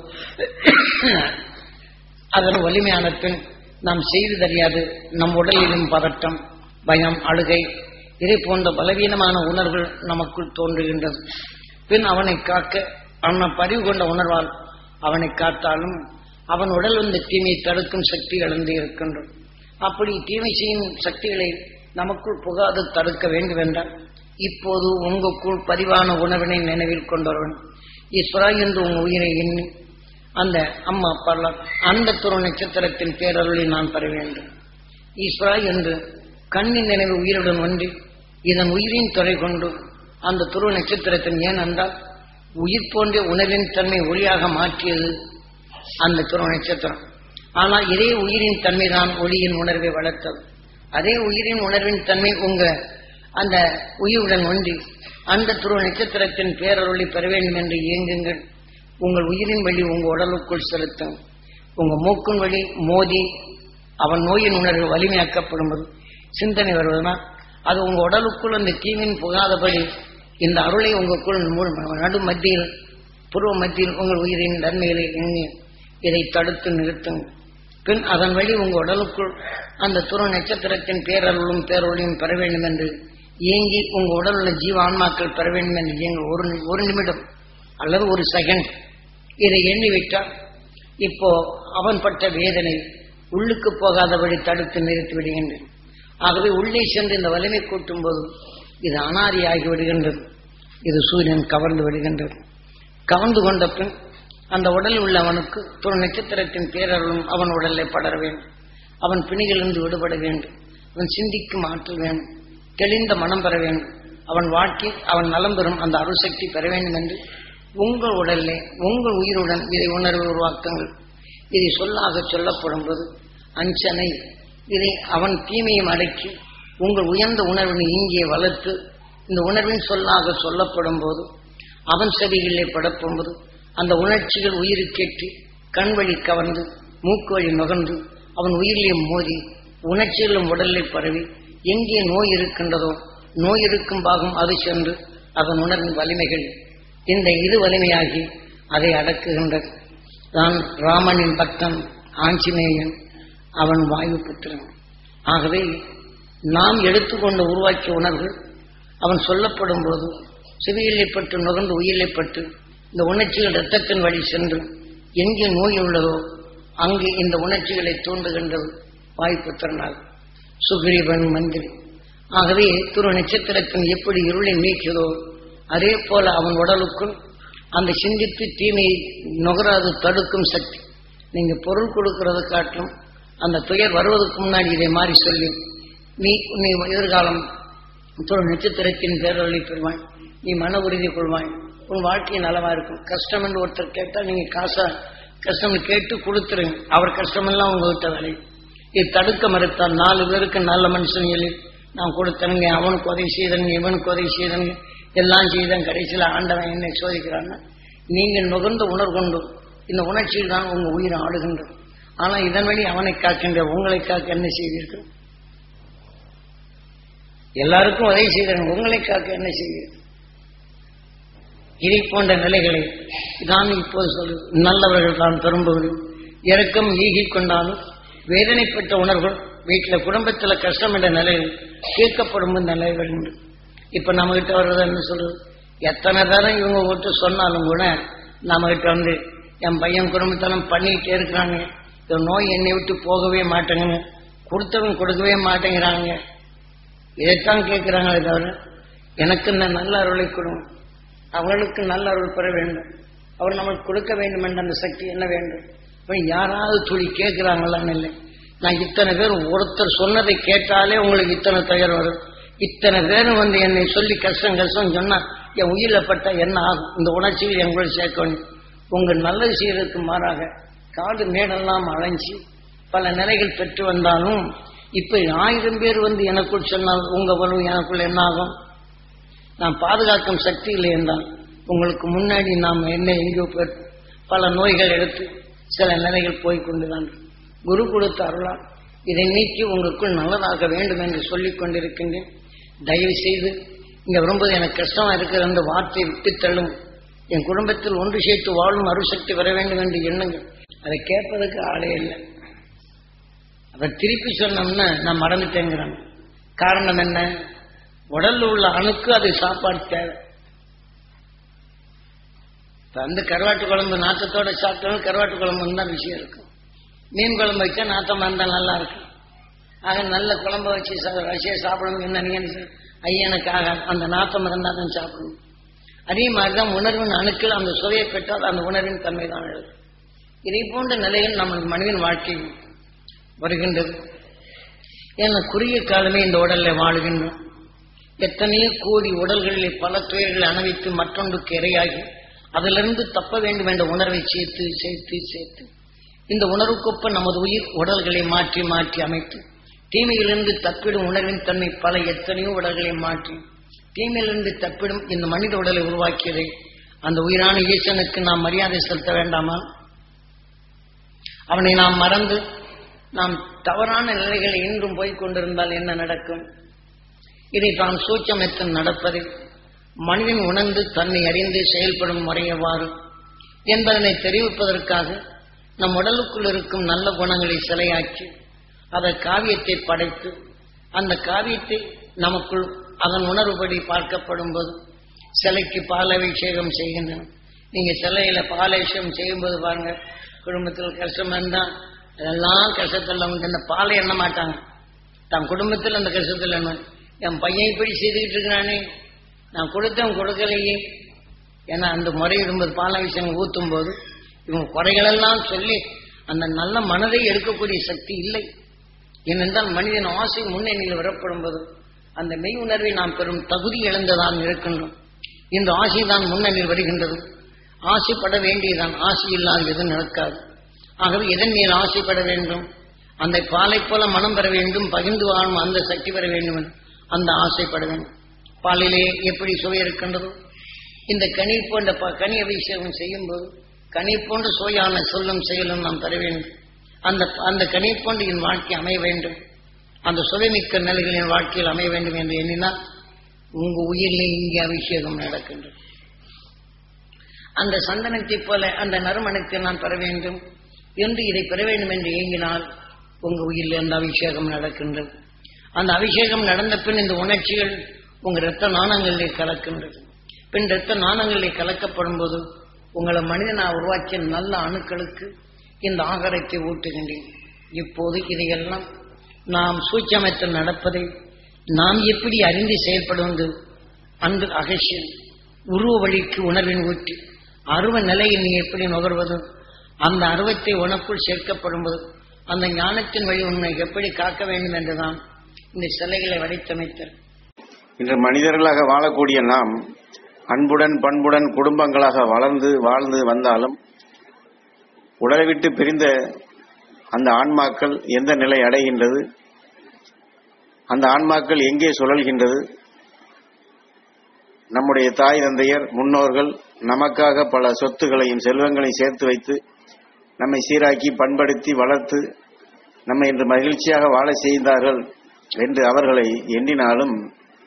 அதன் வலிமையான பின் நாம் செய்து தெரியாது நம் உடலிலும் பதட்டம் பயம் அழுகை இதை போன்ற பலவீனமான உணர்வுகள் நமக்குள் தோன்றுகின்றது பின் அவனை காக்க அவனை பறிவு கொண்ட உணர்வால் அவனை காத்தாலும் அவன் உடல் வந்து தீமையை தடுக்கும் சக்தி இழந்து இருக்கின்றோம் அப்படி தீமை செய்யும் சக்திகளை நமக்குள் புகாது தடுக்க வேண்டும் என்றால் இப்போது உங்களுக்குள் பதிவான உணர்வினை நினைவில் கொண்டவன் ஈஸ்வரா என்று உங்க உயிரை எண்ணி அந்த அம்மா பரலாம் அந்த துரு நட்சத்திரத்தின் பேரருளை நான் பெற வேண்டும் ஈஸ்வரா என்று கண்ணின் நினைவு உயிருடன் ஒன்றி இதன் உயிரின் துறை கொண்டு அந்த துருவ நட்சத்திரத்தின் ஏன் என்றால் உயிர் போன்ற உணர்வின் தன்மை ஒளியாக மாற்றியது அந்த துருவ நட்சத்திரம் ஆனால் இதே உயிரின் தன்மை தான் ஒளியின் உணர்வை வளர்த்தது அதே உயிரின் உணர்வின் தன்மை உங்க அந்த உயிருடன் ஒன்றி அந்த துருவ நட்சத்திரத்தின் பேரருளை பெற வேண்டும் என்று இயங்குங்கள் உங்கள் உயிரின் வழி உங்கள் உடலுக்குள் செலுத்தும் உங்க மூக்கின் வழி மோதி அவன் நோயின் உணர்வு வலிமையாக்கப்படும் போது சிந்தனை வருவதுனா அது உங்க உடலுக்குள் அந்த தீவின் புகாதபடி இந்த அருளை உங்களுக்குள் மூ- நடு மத்தியில் புருவ மத்தியில் உங்கள் உயிரின் நன்மைகளை எண்ணி இதை தடுத்து நிறுத்தும் பின் அதன் வழி உங்கள் உடலுக்குள் அந்த துருவ நட்சத்திரத்தின் பேரருளும் பேரொழியும் பெற வேண்டும் என்று இயங்கி உங்க உடல் உள்ள ஜீவ ஆன்மாக்கள் பெற வேண்டும் என்று இயங்க ஒரு நி- ஒரு நிமிடம் அல்லது ஒரு செகண்ட் இதை எண்ணிவிட்டால் இப்போ அவன் பட்ட வேதனை உள்ளுக்கு போகாதபடி தடுத்து நிறுத்தி விடுகின்றன ஆகவே உள்ளே சென்று இந்த வலிமை கூட்டும் போது இது அனாதியாகி விடுகின்றது இது சூரியன் கவர்ந்து விடுகின்றது கவர்ந்து கொண்ட பின் அந்த உடலில் உள்ளவனுக்கு துணை நட்சத்திரத்தின் பேரருளும் அவன் உடலை படர வேண்டும் அவன் பிணிகளிலிருந்து விடுபட வேண்டும் அவன் சிந்திக்கும் ஆற்றல் வேண்டும் தெளிந்த மனம் பெற வேண்டும் அவன் வாழ்க்கை அவன் நலம் பெறும் அந்த அருசக்தி பெற வேண்டும் என்று உங்கள் உடலிலே உங்கள் உயிருடன் இதை உணர்வு உருவாக்குங்கள் இதை சொல்லாக சொல்லப்படும் போது அஞ்சனை இதை அவன் தீமையும் அடக்கி உங்கள் உயர்ந்த உணர்வினை இங்கே வளர்த்து இந்த உணர்வின் சொல்லாக சொல்லப்படும் போது அவன் செவிகளிலே படப்பும்போது அந்த உணர்ச்சிகள் உயிருக்கேற்றி கண் வழி கவர்ந்து மூக்கு வழி நுகர்ந்து அவன் உயிரிலே மோதி உணர்ச்சிகளும் உடலில் பரவி எங்கே நோய் இருக்கின்றதோ நோய் இருக்கும் பாகம் அது சென்று அதன் உணர்வின் வலிமைகள் இந்த இது வலிமையாகி அதை அடக்குகின்றது தான் ராமனின் பக்தன் ஆஞ்சநேயன் அவன் வாயு புத்திரன் ஆகவே நாம் எடுத்துக்கொண்ட உருவாக்கிய உணர்வு அவன் சொல்லப்படும் போது செவியிலை பட்டு நுகர்ந்து உயிரை பட்டு இந்த உணர்ச்சிகள் இரத்தத்தின் வழி சென்று எங்கே நோய் உள்ளதோ அங்கு இந்த உணர்ச்சிகளை தூண்டுகின்றது வாய்ப்புத்திறனால் சுக்ரீவன் மந்திரி ஆகவே துரு நட்சத்திரத்தின் எப்படி இருளை நீக்கியதோ அதே போல அவன் உடலுக்குள் அந்த சிந்தித்து தீமையை நுகராது தடுக்கும் சக்தி நீங்க பொருள் கொடுக்கறது காட்டிலும் அந்த துயர் வருவதற்கு முன்னாடி இதை மாறி சொல்லி நீ நீ எதிர்காலம் துரு நட்சத்திரத்தின் பேரொழி பெறுவாய் நீ மன உறுதி கொள்வாய் உன் வாழ்க்கை நலமா இருக்கும் கஷ்டம் என்று ஒருத்தர் கேட்டா நீங்க காசா கஷ்டம் கேட்டு கொடுத்துருங்க அவர் கஷ்டமெல்லாம் உங்ககிட்ட வேலை இது தடுக்க மறுத்தால் நாலு பேருக்கு நல்ல மனுஷன் சொல்லி நான் கொடுத்தனுங்க அவனுக்கு உதவி செய்தனுங்க இவனுக்கு உதவி செய்தனுங்க எல்லாம் செய்தன் கடைசியில் ஆண்டவன் என்னை சோதிக்கிறான்னா நீங்கள் நுகர்ந்த உணர்கொண்டு இந்த உணர்ச்சியில் தான் உங்க உயிரை ஆடுகின்றது ஆனா இதன் வழி அவனை காக்கின்ற உங்களை காக்க என்ன செய்வீர்கள் எல்லாருக்கும் உதவி செய்தேன் உங்களை காக்க என்ன செய்வீர்கள் இதை போன்ற நிலைகளை தான் இப்போது சொல்லு நல்லவர்கள் தான் பெரும்புவது இறக்கம் ஈகிக் கொண்டாலும் வேதனைப்பட்ட உணர்வுகள் வீட்டில் குடும்பத்தில் கஷ்டம் என்ற நிலையில் தீர்க்கப்படும் நிலைகள் உண்டு இப்ப நம்ம கிட்ட வர்றது என்ன சொல்றது எத்தனை தரம் இவங்க விட்டு சொன்னாலும் கூட நம்ம கிட்ட வந்து என் பையன் குடும்பத்தெல்லாம் பண்ணிக்கிட்டே இருக்கிறாங்க இந்த நோய் என்னை விட்டு போகவே மாட்டேங்குன்னு கொடுத்தவங்க கொடுக்கவே மாட்டேங்கிறாங்க இதைத்தான் கேட்கிறாங்களே தவிர எனக்கு இந்த நல்ல அருளை கொடுங்க அவர்களுக்கு நல்ல அருள் பெற வேண்டும் அவர் நமக்கு கொடுக்க வேண்டும் என்ற அந்த சக்தி என்ன வேண்டும் இப்ப யாராவது துளி கேட்கிறாங்களான்னு இல்லை நான் இத்தனை பேர் ஒருத்தர் சொன்னதை கேட்டாலே உங்களுக்கு இத்தனை தயார் வரும் இத்தனை பேரும் வந்து என்னை சொல்லி கஷ்டம் கஷ்டம் சொன்னா என் உயிரில பட்ட என்ன ஆகும் இந்த உணர்ச்சியில் எங்களோட சேர்க்க வேண்டும் உங்கள் நல்லது செய்யறதுக்கு மாறாக காடு மேடெல்லாம் அலைஞ்சி பல நிலைகள் பெற்று வந்தாலும் இப்ப ஆயிரம் பேர் வந்து எனக்குள் சொன்னால் உங்க வலு எனக்குள்ள என்ன ஆகும் நான் பாதுகாக்கும் சக்தி இல்லை என்றால் உங்களுக்கு முன்னாடி நாம் என்ன எங்கேயோ போய் பல நோய்கள் எடுத்து சில நிலைகள் போய் கொண்டுதான் குரு கொடுத்த அருளால் இதை நீக்கி உங்களுக்குள் நல்லதாக வேண்டும் என்று சொல்லிக் கொண்டிருக்கின்றேன் தயவு செய்து இங்க வரும்போது எனக்கு கஷ்டமா இருக்கிற அந்த வார்த்தையை விட்டு தள்ளும் என் குடும்பத்தில் ஒன்று சேர்த்து வாழும் அருசக்தி வர வேண்டும் என்று எண்ணுங்கள் அதை கேட்பதற்கு ஆளே இல்லை அதை திருப்பி சொன்னோம்னா நான் மறந்துட்டேங்கிறாங்க காரணம் என்ன உடல்ல உள்ள அணுக்கு அது சாப்பாடு தேவை இப்ப அந்த கருவாட்டு குழம்பு நாத்தத்தோட சாப்பிட்டாலும் கருவாட்டு குழம்பு தான் விஷயம் இருக்கும் மீன் குழம்பு வச்சா நாத்தமா இருந்தா நல்லா இருக்கும் ஆக நல்ல குழம்பு வச்சு சா- வச்சு சாப்பிடணும் என்ன நீங்க என்ன ஐயனுக்காக அந்த நாத்தம் இருந்தால் தான் சாப்பிடணும் அதே மாதிரிதான் உணர்வின் அணுக்கள் அந்த சுவையை பெற்றால் அந்த உணர்வின் தன்மை தான் எழுது இதை போன்ற நிலையில் நம்ம மனிதன் வாழ்க்கை வருகின்றது ஏன்னா குறுகிய காலமே இந்த உடல்ல வாழுகின்றோம் எத்தனையோ கோடி உடல்களிலே பல துயர்களை அனுபவித்து மற்றொன்றுக்கு இரையாகி அதிலிருந்து தப்ப வேண்டும் என்ற உணர்வை சேர்த்து சேர்த்து சேர்த்து இந்த உணர்வுக்கொப்ப நமது உயிர் உடல்களை மாற்றி மாற்றி அமைத்து தீமையிலிருந்து தப்பிடும் உணர்வின் தன்மை பல எத்தனையோ உடல்களை மாற்றி தீமையிலிருந்து தப்பிடும் இந்த மனித உடலை உருவாக்கியதை அந்த உயிரான ஈசனுக்கு நாம் மரியாதை செலுத்த வேண்டாமா அவனை நாம் மறந்து நாம் தவறான நிலைகளை இன்றும் போய்க் கொண்டிருந்தால் என்ன நடக்கும் இதை தான் சூட்சமத்தில் நடப்பதை மனிதன் உணர்ந்து தன்னை அறிந்து செயல்படும் முறை எவ்வாறு என்பதனை தெரிவிப்பதற்காக நம் உடலுக்குள் இருக்கும் நல்ல குணங்களை சிலையாக்கி அதை காவியத்தை படைத்து அந்த காவியத்தை நமக்குள் அதன் உணர்வுபடி பார்க்கப்படும் போது சிலைக்கு பாலாபிஷேகம் செய்கின்றன நீங்க சிலையில பாலாபிஷேகம் செய்யும்போது பாருங்க குடும்பத்தில் கஷ்டம் இருந்தா அதெல்லாம் கஷ்டத்தில் அவங்க இந்த பாலை எண்ண மாட்டாங்க தன் குடும்பத்தில் அந்த கஷ்டத்தில் என்ன என் பையன் இப்படி செய்துக்கிட்டு இருக்கிறானே நான் கொடுத்தவன் கொடுக்கலையே ஏன்னா அந்த முறையிடும்போது பாலாபிஷேகம் ஊத்தும் போது இவங்க குறைகளெல்லாம் சொல்லி அந்த நல்ல மனதை எடுக்கக்கூடிய சக்தி இல்லை ஏனென்றால் மனிதன் ஆசை முன்னணியில் வரப்படும் போது அந்த மெய் உணர்வை நாம் பெறும் தகுதி இழந்துதான் இருக்கின்றோம் இந்த ஆசை தான் முன்னணியில் வருகின்றது ஆசைப்பட வேண்டியதான் ஆசை இல்லாத எதுவும் நடக்காது ஆகவே எதன் மேல் ஆசைப்பட வேண்டும் அந்த பாலை போல மனம் பெற வேண்டும் பகிர்ந்து வாழும் அந்த சக்தி பெற வேண்டும் என்று அந்த ஆசைப்பட வேண்டும் பாலிலே எப்படி சுவை இருக்கின்றதோ இந்த கனி போன்ற ப- கனி அபிஷேகம் செய்யும் போது கனி போன்ற சுவையான சொல்லும் செயலும் நாம் பெற வேண்டும் அந்த அந்த கனி போன்று என் வாழ்க்கை அமைய வேண்டும் அந்த சுவைமிக்க நிலைகள் என் வாழ்க்கையில் அமைய வேண்டும் என்று எண்ணினால் உங்க உயிரிலே இங்கே அபிஷேகம் நடக்கின்றது அந்த சந்தனத்தைப் போல அந்த நறுமணத்தை நான் பெற வேண்டும் என்று இதை பெற வேண்டும் என்று ஏங்கினால் உங்க உயிரில் அந்த அபிஷேகம் நடக்கின்றது அந்த அபிஷேகம் நடந்த பின் இந்த உணர்ச்சிகள் உங்க இரத்த நாணங்களிலே கலக்கின்றது பின் இரத்த நாணங்களிலே கலக்கப்படும் போது உங்களை மனிதனா உருவாக்கிய நல்ல அணுக்களுக்கு இந்த ஆகாரத்தை ஊட்டுகின்றேன் இப்போது இதையெல்லாம் நாம் சூட்சமத்தில் நடப்பதை நாம் எப்படி அறிந்து செயல்படுவது அந்த அகசியம் உருவ வழிக்கு உணர்வின் ஊட்டி அருவ நிலையை நீ எப்படி நுகர்வது அந்த அருவத்தை உனக்குள் சேர்க்கப்படும்போது அந்த ஞானத்தின் வழி உன்னை எப்படி காக்க வேண்டும் என்றுதான் இந்த சிலைகளை வடித்தமைத்தல் இன்று மனிதர்களாக வாழக்கூடிய நாம் அன்புடன் பண்புடன் குடும்பங்களாக வளர்ந்து வாழ்ந்து வந்தாலும் உடலை விட்டு பிரிந்த அந்த ஆன்மாக்கள் எந்த நிலை அடைகின்றது அந்த ஆன்மாக்கள் எங்கே சுழல்கின்றது நம்முடைய தாய் தந்தையர் முன்னோர்கள் நமக்காக பல சொத்துகளையும் செல்வங்களையும் சேர்த்து வைத்து நம்மை சீராக்கி பண்படுத்தி வளர்த்து நம்மை இன்று மகிழ்ச்சியாக வாழ செய்தார்கள் என்று அவர்களை எண்ணினாலும்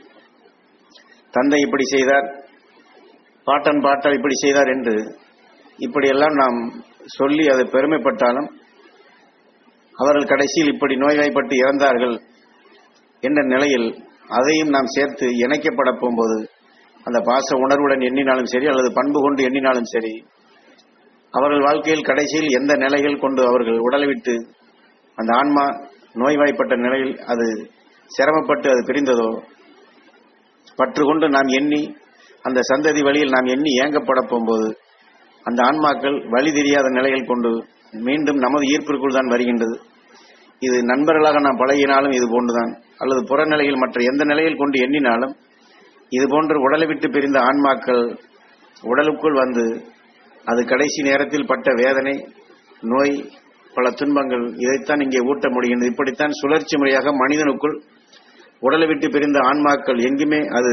தந்தை இப்படி செய்தார் பாட்டன் பாட்டார் இப்படி செய்தார் என்று இப்படியெல்லாம் நாம் சொல்லி அதை பெருமைப்பட்டாலும் அவர்கள் கடைசியில் இப்படி நோய்வாய்ப்பட்டு இறந்தார்கள் என்ற நிலையில் அதையும் நாம் சேர்த்து இணைக்கப்பட போகும்போது அந்த பாச உணர்வுடன் எண்ணினாலும் சரி அல்லது பண்பு கொண்டு எண்ணினாலும் சரி அவர்கள் வாழ்க்கையில் கடைசியில் எந்த நிலைகள் கொண்டு அவர்கள் உடலை விட்டு அந்த ஆன்மா நோய்வாய்ப்பட்ட நிலையில் அது சிரமப்பட்டு அது பிரிந்ததோ பற்று கொண்டு நாம் எண்ணி அந்த சந்ததி வழியில் நாம் எண்ணி ஏங்கப்பட போகும்போது அந்த ஆன்மாக்கள் வழி தெரியாத நிலைகள் கொண்டு மீண்டும் நமது ஈர்ப்பிற்குள் தான் வருகின்றது இது நண்பர்களாக நாம் பழகினாலும் இது போன்றுதான் அல்லது புறநிலையில் மற்ற எந்த நிலையில் கொண்டு எண்ணினாலும் இது போன்று உடலை விட்டு பிரிந்த ஆன்மாக்கள் உடலுக்குள் வந்து அது கடைசி நேரத்தில் பட்ட வேதனை நோய் பல துன்பங்கள் இதைத்தான் இங்கே ஊட்ட முடிகின்றது இப்படித்தான் சுழற்சி முறையாக மனிதனுக்குள் உடலை விட்டு பிரிந்த ஆன்மாக்கள் எங்குமே அது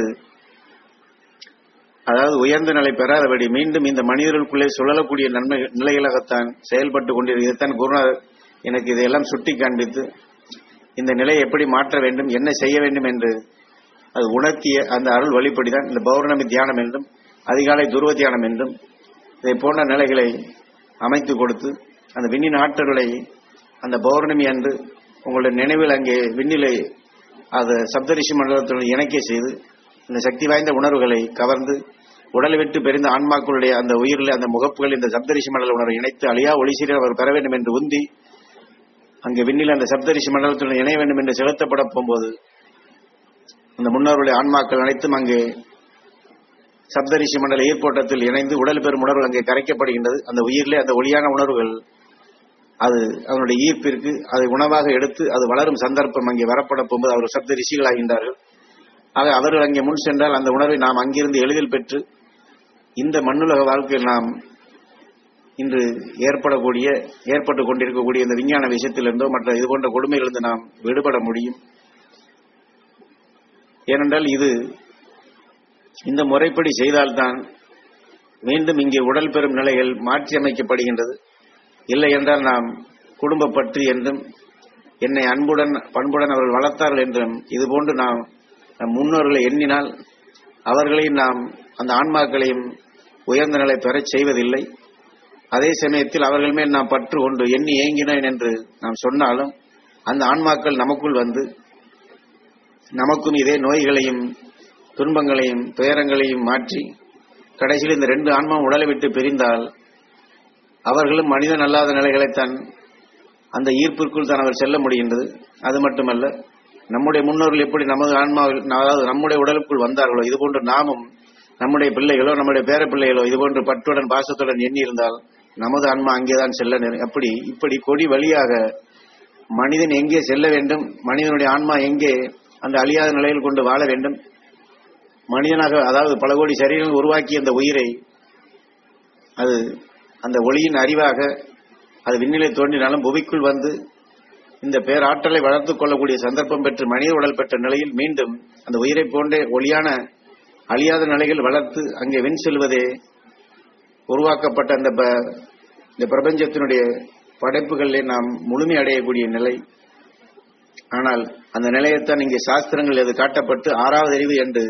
அதாவது உயர்ந்த நிலை பெறாதபடி மீண்டும் இந்த மனிதர்களுக்குள்ளே சுழலக்கூடிய நன்மை நிலைகளாகத்தான் செயல்பட்டு கொண்டிருக்கிறது இதைத்தான் குருநாதர் எனக்கு இதையெல்லாம் சுட்டி காண்பித்து இந்த நிலையை எப்படி மாற்ற வேண்டும் என்ன செய்ய வேண்டும் என்று அது உணர்த்திய அந்த அருள் வழிபடிதான் இந்த பௌர்ணமி தியானம் என்றும் அதிகாலை துருவ தியானம் என்றும் இதை போன்ற நிலைகளை அமைத்து கொடுத்து அந்த விண்ணின் ஆற்றல்களை அந்த பௌர்ணமி அன்று உங்களுடைய நினைவில் அங்கே விண்ணிலை அது சப்தரிஷி மண்டலத்துடன் இணைக்க செய்து இந்த சக்தி வாய்ந்த உணர்வுகளை கவர்ந்து உடலை விட்டு பெரிந்த ஆன்மாக்களுடைய அந்த உயிரில் அந்த முகப்புகள் இந்த சப்தரிஷி மண்டல உணர்வை இணைத்து அழியா ஒளிசீரில் அவர் பெற வேண்டும் என்று உந்தி அங்கே விண்ணில் அந்த சப்தரிஷி மண்டலத்துடன் இணைய வேண்டும் என்று செலுத்தப்பட போகும்போது அந்த முன்னோர்களுடைய ஆன்மாக்கள் அனைத்தும் அங்கே சப்தரிஷி மண்டல ஈர்ப்போட்டத்தில் இணைந்து உடல் பெறும் உணர்வுகள் அங்கே கரைக்கப்படுகின்றது அந்த உயிரிலே அந்த ஒளியான உணர்வுகள் அது அவனுடைய ஈர்ப்பிற்கு அதை உணவாக எடுத்து அது வளரும் சந்தர்ப்பம் அங்கே வரப்பட போகும்போது அவர் சப்த ரிஷிகளாகின்றார்கள் ஆக அவர்கள் அங்கே முன் சென்றால் அந்த உணர்வை நாம் அங்கிருந்து எளிதில் பெற்று இந்த மண்ணுலக வாழ்க்கையில் நாம் இன்று ஏற்படக்கூடிய ஏற்பட்டு கொண்டிருக்கக்கூடிய இந்த விஞ்ஞான விஷயத்திலிருந்தோ மற்ற இது போன்ற கொடுமையிலிருந்து நாம் விடுபட முடியும் ஏனென்றால் இது இந்த முறைப்படி செய்தால்தான் மீண்டும் இங்கே உடல் பெறும் நிலைகள் மாற்றி அமைக்கப்படுகின்றது இல்லை என்றால் நாம் குடும்ப பற்று என்றும் என்னை அன்புடன் பண்புடன் அவர்கள் வளர்த்தார்கள் என்றும் இதுபோன்று நாம் நம் முன்னோர்களை எண்ணினால் அவர்களையும் நாம் அந்த ஆன்மாக்களையும் உயர்ந்த நிலை பெறச் செய்வதில்லை அதே சமயத்தில் அவர்கள் மேல் நாம் பற்று கொண்டு எண்ணி ஏங்கினேன் என்று நாம் சொன்னாலும் அந்த ஆன்மாக்கள் நமக்குள் வந்து நமக்கும் இதே நோய்களையும் துன்பங்களையும் துயரங்களையும் மாற்றி கடைசியில் இந்த ரெண்டு ஆன்மா உடலை விட்டு பிரிந்தால் அவர்களும் மனிதன் அல்லாத நிலைகளைத்தான் அந்த ஈர்ப்பிற்குள் தான் அவர் செல்ல முடிகின்றது அது மட்டுமல்ல நம்முடைய முன்னோர்கள் எப்படி நமது ஆன்மாவில் அதாவது நம்முடைய உடலுக்குள் வந்தார்களோ இதுபோன்று நாமும் நம்முடைய பிள்ளைகளோ நம்முடைய பேர பிள்ளைகளோ இதுபோன்று பற்றுடன் பாசத்துடன் எண்ணி இருந்தால் நமது ஆன்மா அங்கேதான் செல்ல நேரும். அப்படி இப்படி கொடி வழியாக மனிதன் எங்கே செல்ல வேண்டும் மனிதனுடைய ஆன்மா எங்கே அந்த அழியாத நிலையில் கொண்டு வாழ வேண்டும் மனிதனாக அதாவது பல கோடி சரீரங்கள் உருவாக்கிய அந்த உயிரை அது அந்த ஒளியின் அறிவாக அது விண்ணிலை தோன்றினாலும் புவிக்குள் வந்து இந்த பேராற்றலை வளர்த்துக் கொள்ளக்கூடிய சந்தர்ப்பம் பெற்று மனித உடல் பெற்ற நிலையில் மீண்டும் அந்த உயிரை போன்றே ஒளியான அழியாத நிலைகள் வளர்த்து அங்கே விண் செல்வதே உருவாக்கப்பட்ட அந்த ப- இந்த பிரபஞ்சத்தினுடைய படைப்புகளிலே நாம் முழுமை அடையக்கூடிய நிலை ஆனால் அந்த நிலையைத்தான் இங்கே சாஸ்திரங்கள் அது காட்டப்பட்டு ஆறாவது அறிவு என்று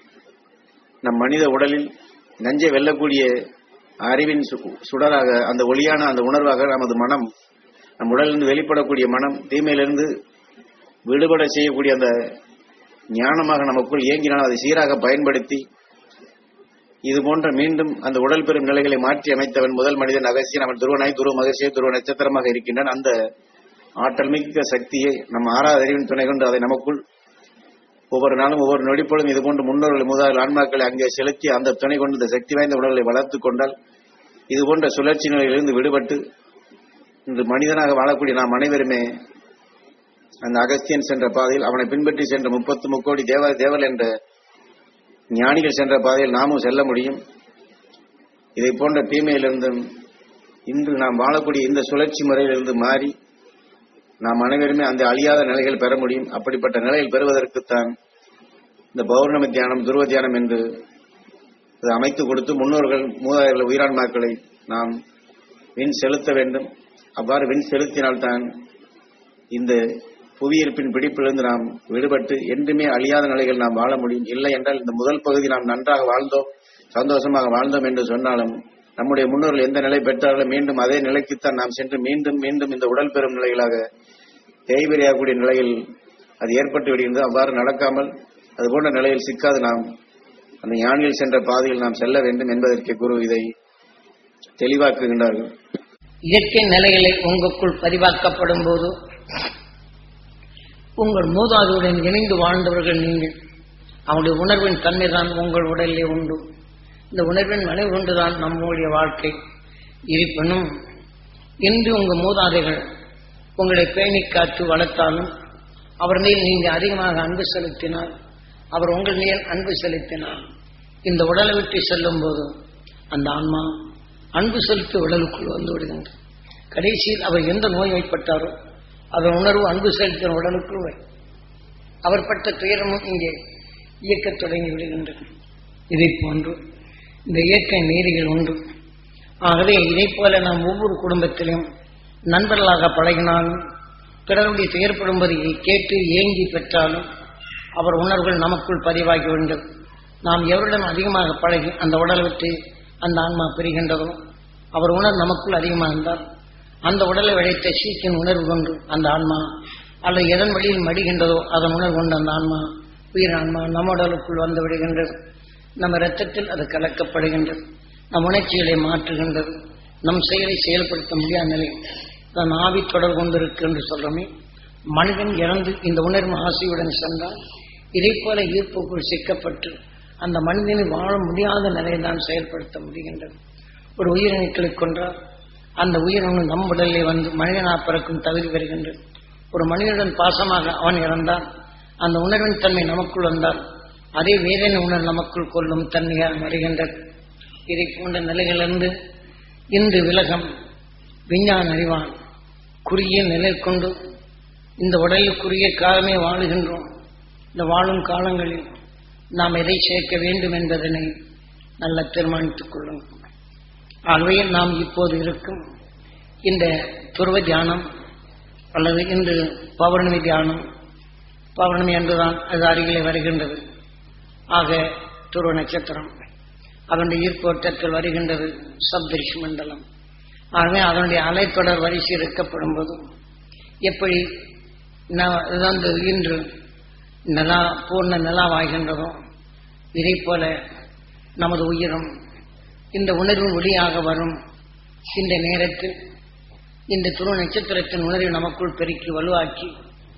நம் மனித உடலில் நஞ்சை வெல்லக்கூடிய அறிவின் சு- சுடராக அந்த ஒளியான அந்த உணர்வாக நமது மனம் நம் உடலிலிருந்து வெளிப்படக்கூடிய மனம் தீமையிலிருந்து விடுபட செய்யக்கூடிய அந்த ஞானமாக நமக்குள் இயங்கினால் அதை சீராக பயன்படுத்தி இது போன்ற மீண்டும் அந்த உடல் பெறும் நிலைகளை மாற்றி அமைத்தவன் முதல் மனிதன் அகசியன் அவன் துருவனாய் துருவ மகர்ஷியை துருவ நட்சத்திரமாக இருக்கின்றான் அந்த ஆற்றல் மிக்க சக்தியை நம் ஆறாவது அறிவின் துணை கொண்டு அதை நமக்குள் ஒவ்வொரு நாளும் ஒவ்வொரு நொடிப்பொழுதும் இது போன்று முன்னோர்கள் முதல் ஆன்மாக்களை அங்கே செலுத்தி அந்த துணை கொண்டு இந்த சக்தி வாய்ந்த உடல்களை வளர்த்துக் கொண்டால் இது போன்ற சுழற்சி நிலையிலிருந்து விடுபட்டு இன்று மனிதனாக வாழக்கூடிய நாம் அனைவருமே அந்த அகஸ்தியன் சென்ற பாதையில் அவனை பின்பற்றி சென்ற முப்பத்து முக்கோடி தேவ தேவல் என்ற ஞானிகள் சென்ற பாதையில் நாமும் செல்ல முடியும் இதை போன்ற தீமையிலிருந்தும் இன்று நாம் வாழக்கூடிய இந்த சுழற்சி முறையிலிருந்து மாறி நாம் அனைவருமே அந்த அழியாத நிலைகள் பெற முடியும் அப்படிப்பட்ட நிலையில் பெறுவதற்குத்தான் இந்த பௌர்ணமி தியானம் துருவ தியானம் என்று இது அமைத்து கொடுத்து முன்னோர்கள் மூதாதையர்கள் உயிரான்மாக்களை நாம் விண் செலுத்த வேண்டும் அவ்வாறு விண் செலுத்தினால்தான் இந்த புவியீர்ப்பின் பிடிப்பிலிருந்து நாம் விடுபட்டு என்றுமே அழியாத நிலைகள் நாம் வாழ முடியும் இல்லை என்றால் இந்த முதல் பகுதி நாம் நன்றாக வாழ்ந்தோம் சந்தோஷமாக வாழ்ந்தோம் என்று சொன்னாலும் நம்முடைய முன்னோர்கள் எந்த நிலை பெற்றார்களோ மீண்டும் அதே நிலைக்குத்தான் நாம் சென்று மீண்டும் மீண்டும் இந்த உடல் பெறும் நிலைகளாக தேய்வெறியாகக்கூடிய நிலையில் அது ஏற்பட்டு விடுகின்றது அவ்வாறு நடக்காமல் அது போன்ற நிலையில் சிக்காது நாம் அந்த ஞானிகள் சென்ற பாதையில் நாம் செல்ல வேண்டும் என்பதற்கு குரு இதை தெளிவாக்குகின்றார்கள் இயற்கை நிலைகளை உங்களுக்குள் பதிவாக்கப்படும் போது உங்கள் மூதாதையுடன் இணைந்து வாழ்ந்தவர்கள் நீங்கள் அவனுடைய உணர்வின் தன்மை தான் உங்கள் உடலிலே உண்டு இந்த உணர்வின் மனை கொண்டுதான் நம்முடைய வாழ்க்கை இருப்பினும் இன்று உங்கள் மூதாதைகள் உங்களை பேணி காத்து வளர்த்தாலும் அவர் மேல் நீங்கள் அதிகமாக அன்பு செலுத்தினால் அவர் உங்கள் மேல் அன்பு செலுத்தினால் இந்த உடலை விட்டு செல்லும் போது அந்த ஆன்மா அன்பு செலுத்தி உடலுக்குள் வந்து விடுகின்றது கடைசியில் அவர் எந்த நோய் வைப்பட்டாரோ அதன் உணர்வு அன்பு செலுத்தின உடலுக்குள் வரும். அவர் பட்ட துயரமும் இங்கே இயக்கத் தொடங்கி விடுகின்றது இதை போன்று இந்த இயற்கை நீதிகள் உண்டு ஆகவே இதைப் போல நாம் ஒவ்வொரு குடும்பத்திலும் நண்பர்களாக பழகினாலும் பிறருடைய துயர்படும்பதை கேட்டு ஏங்கி பெற்றாலும் அவர் உணர்வுகள் நமக்குள் பதிவாகி வேண்டும் நாம் எவரிடம் அதிகமாக பழகி அந்த உடலை விட்டு அந்த ஆன்மா பெறுகின்றதோ அவர் உணர்வு நமக்குள் அதிகமாக இருந்தால் அந்த உடலை விளைத்த சீக்கின் உணர்வு கொண்டு அந்த ஆன்மா அல்லது எதன் வழியில் மடிகின்றதோ அதன் உணர்வு கொண்டு அந்த ஆன்மா உயிர் ஆன்மா நம்ம உடலுக்குள் வந்து விடுகின்றது நம்ம இரத்தத்தில் அது கலக்கப்படுகின்றது நம் உணர்ச்சிகளை மாற்றுகின்றது நம் செயலை செயல்படுத்த முடியாத நிலை தான் ஆவி தொடர் கொண்டிருக்கு என்று சொல்றோமே மனிதன் இறந்து இந்த உணர்வு ஆசையுடன் சென்றால் இதை போல ஈர்ப்புக்குள் சிக்கப்பட்டு அந்த மனிதனை வாழ முடியாத நிலையை தான் செயல்படுத்த முடிகின்றது ஒரு உயிரினங்களை கொன்றால் அந்த உயிரினு நம் உடலிலே வந்து மனிதனாக பிறக்கும் தகுதி பெறுகின்றது ஒரு மனிதனுடன் பாசமாக அவன் இறந்தால் அந்த உணர்வின் தன்மை நமக்குள் வந்தால் அதே வேதனை உணர்வு நமக்குள் கொள்ளும் தன்மையால் வருகின்றது இதை போன்ற நிலைகளிலிருந்து இன்று விலகம் விஞ்ஞான அறிவான் குறுகிய நிலை கொண்டு இந்த உடலுக்குரிய காலமே வாழுகின்றோம் இந்த வாழும் காலங்களில் நாம் எதை சேர்க்க வேண்டும் என்பதனை நல்ல தீர்மானித்துக் கொள்ளுங்கள் ஆகவே நாம் இப்போது இருக்கும் இந்த துருவ தியானம் அல்லது இன்று பௌர்ணமி தியானம் பௌர்ணமி என்றுதான் அது அருகிலே வருகின்றது ஆக துருவ நட்சத்திரம் அதனுடைய ஈர்ப்போட்டத்தில் வருகின்றது சப்தரிஷி மண்டலம் ஆகவே அதனுடைய அலைத்தொடர் வரிசை இருக்கப்படும் போது எப்படி வந்து இன்று நிலா பூர்ண நிலாவாகின்றதோ இதை போல நமது உயிரும் இந்த உணர்வு ஒளியாக வரும் இந்த நேரத்தில் இந்த துருவ நட்சத்திரத்தின் உணர்வை நமக்குள் பெருக்கி வலுவாக்கி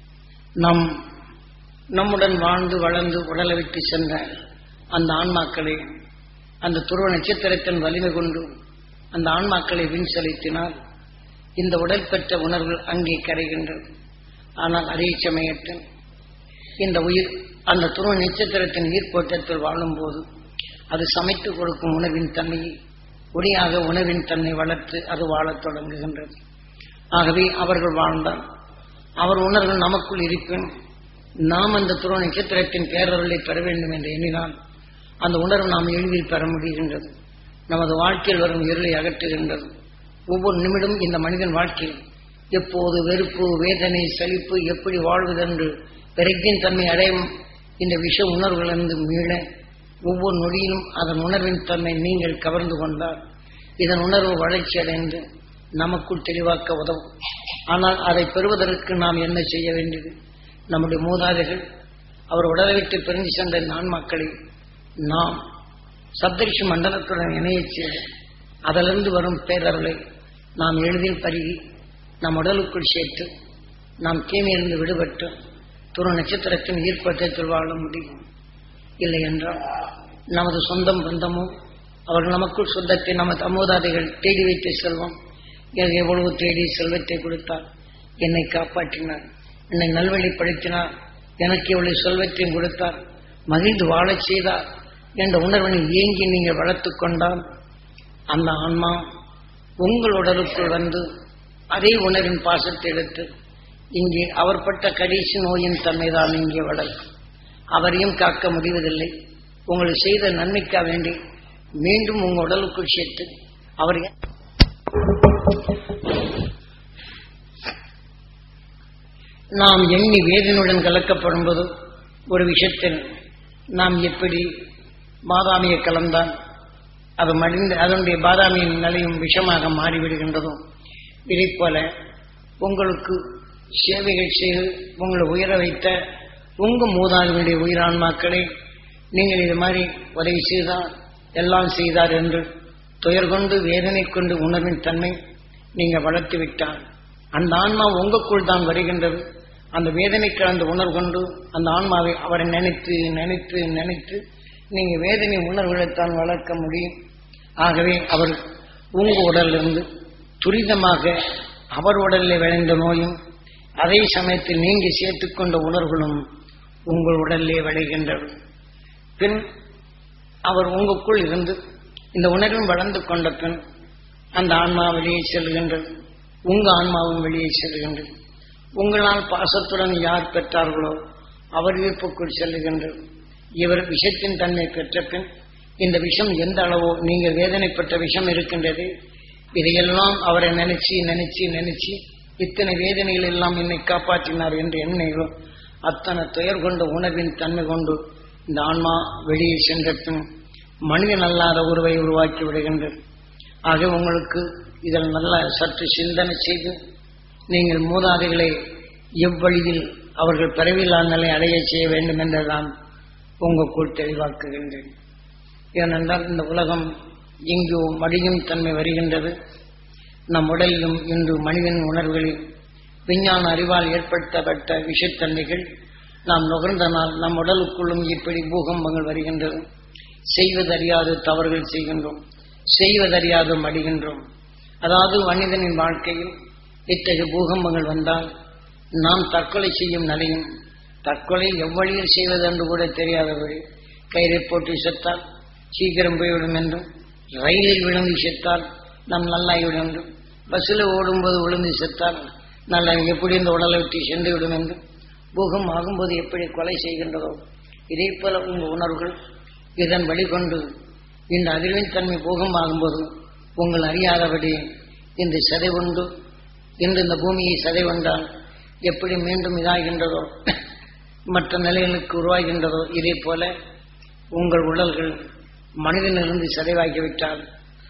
நம் நம்முடன் வாழ்ந்து வளர்ந்து உடலை விட்டு சென்ற அந்த ஆன்மாக்களை அந்த துருவ நட்சத்திரத்தின் வலிமை கொண்டு அந்த ஆன்மாக்களை வின் செலுத்தினால் இந்த உடல் பெற்ற உணர்வு அங்கே கரைகின்றது ஆனால் அதே சமயத்தில் இந்த உயிர் அந்த துருவ நட்சத்திரத்தின் ஈர்ப்போட்டத்தில் வாழும்போது அது சமைத்து கொடுக்கும் உணவின் தன்மையை ஒளியாக உணவின் தன்மை வளர்த்து அது வாழத் தொடங்குகின்றது ஆகவே அவர்கள் வாழ்ந்தால் அவர் உணர்வு நமக்குள் இருப்பின் நாம் அந்த துருவ நட்சத்திரத்தின் பேரருளை பெற வேண்டும் என்று எண்ணினால் அந்த உணர்வு நாம் எளிதில் பெற முடிகின்றது நமது வாழ்க்கையில் வரும் இருளை அகற்றுகின்றது ஒவ்வொரு நிமிடம் இந்த மனிதன் வாழ்க்கையில் எப்போது வெறுப்பு வேதனை சலிப்பு எப்படி வாழ்வதென்று பிறக்கின் தன்மை அடையும் இந்த விஷ உணர்வுகளிலிருந்து மீள ஒவ்வொரு நொடியிலும் அதன் உணர்வின் தன்மை நீங்கள் கவர்ந்து கொண்டால் இதன் உணர்வு வளர்ச்சி அடைந்து நமக்குள் தெளிவாக்க உதவும் ஆனால் அதை பெறுவதற்கு நாம் என்ன செய்ய வேண்டியது நம்முடைய மூதாதைகள் அவர் உடலை விட்டு பிரிந்து சென்ற நான்மக்களை நாம் சப்தரிஷி மண்டலத்துடன் இணையச் செய்து அதிலிருந்து வரும் பேரருளை நாம் எளிதில் பருகி நம் உடலுக்குள் சேர்த்து நாம் தீமையிலிருந்து விடுபட்டு துரு நட்சத்திரத்தின் ஈர்ப்பற்றத்தில் வாழ முடியும் இல்லை என்றால் நமது சொந்தம் பந்தமும் அவர்கள் நமக்குள் சொந்தத்தை நமது அமோதாதைகள் தேடி வைத்த செல்வம் எனக்கு எவ்வளவு தேடி செல்வத்தை கொடுத்தார் என்னை காப்பாற்றினார் என்னை நல்வழிப்படுத்தினார் எனக்கு எவ்வளவு செல்வத்தையும் கொடுத்தார் மகிழ்ந்து வாழச் செய்தார் என்ற உணர்வினை ஏங்கி நீங்கள் வளர்த்துக் கொண்டால் அந்த ஆன்மா உங்கள் உடலுக்குள் வந்து அதே உணர்வின் பாசத்தை எடுத்து இங்கே அவர் பட்ட கடைசி நோயின் தன்மைதான் இங்கே வளரும் அவரையும் காக்க முடிவதில்லை உங்களை செய்த நன்மைக்காக வேண்டி மீண்டும் உங்கள் உடலுக்குள் சேர்த்து அவர் நாம் எண்ணி வேதனையுடன் கலக்கப்படும் போது ஒரு விஷயத்தில் நாம் எப்படி பாதாமியை கலந்தால் அது மடிந்து அதனுடைய பாதாமியின் நிலையும் விஷமாக மாறிவிடுகின்றதோ இதை போல உங்களுக்கு சேவைகள் செய்து உங்களை உயர வைத்த உங்க மூதாதைகளுடைய உயிரான்மாக்களை நீங்கள் இது மாதிரி உதவி செய்தார் எல்லாம் செய்தார் என்று துயர் கொண்டு வேதனை கொண்டு உணர்வின் தன்மை நீங்கள் வளர்த்து விட்டால் அந்த ஆன்மா உங்களுக்குள் தான் வருகின்றது அந்த வேதனை கலந்த உணர்வு கொண்டு அந்த ஆன்மாவை அவரை நினைத்து நினைத்து நினைத்து நீங்க வேதனை உணர்வுகளைத்தான் வளர்க்க முடியும் ஆகவே அவர் உங்க உடலிலிருந்து துரிதமாக அவர் உடலில் விளைந்த நோயும் அதே சமயத்தில் நீங்க சேர்த்துக்கொண்ட உணர்வுகளும் உங்கள் உடலிலே விளைகின்றது பின் அவர் உங்களுக்குள் இருந்து இந்த உணர்வும் வளர்ந்து கொண்ட பின் அந்த ஆன்மா வெளியே செல்கின்றது உங்க ஆன்மாவும் வெளியே செல்கின்றது உங்களால் பாசத்துடன் யார் பெற்றார்களோ அவர் ஈர்ப்புக்குள் செல்லுகின்றது இவர் விஷத்தின் தன்மை பெற்ற பின் இந்த விஷம் எந்த அளவோ நீங்கள் வேதனைப்பட்ட விஷம் இருக்கின்றது இதையெல்லாம் அவரை நினைச்சு நினைச்சு நினைச்சு இத்தனை வேதனைகள் எல்லாம் என்னை காப்பாற்றினார் என்று எண்ணைகளோ அத்தனை துயர் கொண்ட உணர்வின் தன்மை கொண்டு இந்த ஆன்மா வெளியே சென்ற பின் மனிதன் அல்லாத உருவை உருவாக்கி விடுகின்றது ஆக உங்களுக்கு இதில் நல்ல சற்று சிந்தனை செய்து நீங்கள் மூதாதைகளை எவ்வழியில் அவர்கள் பிறவில்லா நிலை அடைய செய்ய வேண்டும் என்று நான் உங்களுக்குள் தெளிவாக்குகின்றேன் ஏனென்றால் இந்த உலகம் எங்கோ மடியும் தன்மை வருகின்றது நம் உடலிலும் இன்று மனிதன் உணர்வுகளில் விஞ்ஞான அறிவால் ஏற்படுத்தப்பட்ட விஷத்தன்மைகள் நாம் நுகர்ந்தனால் நம் உடலுக்குள்ளும் இப்படி பூகம்பங்கள் வருகின்றது செய்வதறியாது தவறுகள் செய்கின்றோம் செய்வதறியாது மடிகின்றோம் அதாவது மனிதனின் வாழ்க்கையில் இத்தகைய பூகம்பங்கள் வந்தால் நாம் தற்கொலை செய்யும் நிலையும் தற்கொலை எவ்வழியில் செய்வது என்று கூட தெரியாதபடி கயிறை போட்டு செத்தால் சீக்கிரம் போய்விடும் என்றும் ரயிலில் விழுந்து செத்தால் நம் நல்லாய்விடும் என்று பஸ்ஸில் ஓடும்போது விழுந்து செத்தால் நல்ல எப்படி இந்த உடலை விட்டு சென்று விடும் என்று பூகம் ஆகும்போது எப்படி கொலை செய்கின்றதோ இதே போல உங்கள் உணர்வுகள் இதன் வழிகொண்டு இந்த அதிர்வின் தன்மை பூகம் ஆகும்போது உங்கள் அறியாதபடி இந்த சதை உண்டு இன்று இந்த பூமியை சதை கொண்டால் எப்படி மீண்டும் இதாகின்றதோ மற்ற நிலைகளுக்கு உருவாகின்றதோ இதே போல உங்கள் உடல்கள் மனிதனிலிருந்து சிதைவாகிவிட்டால்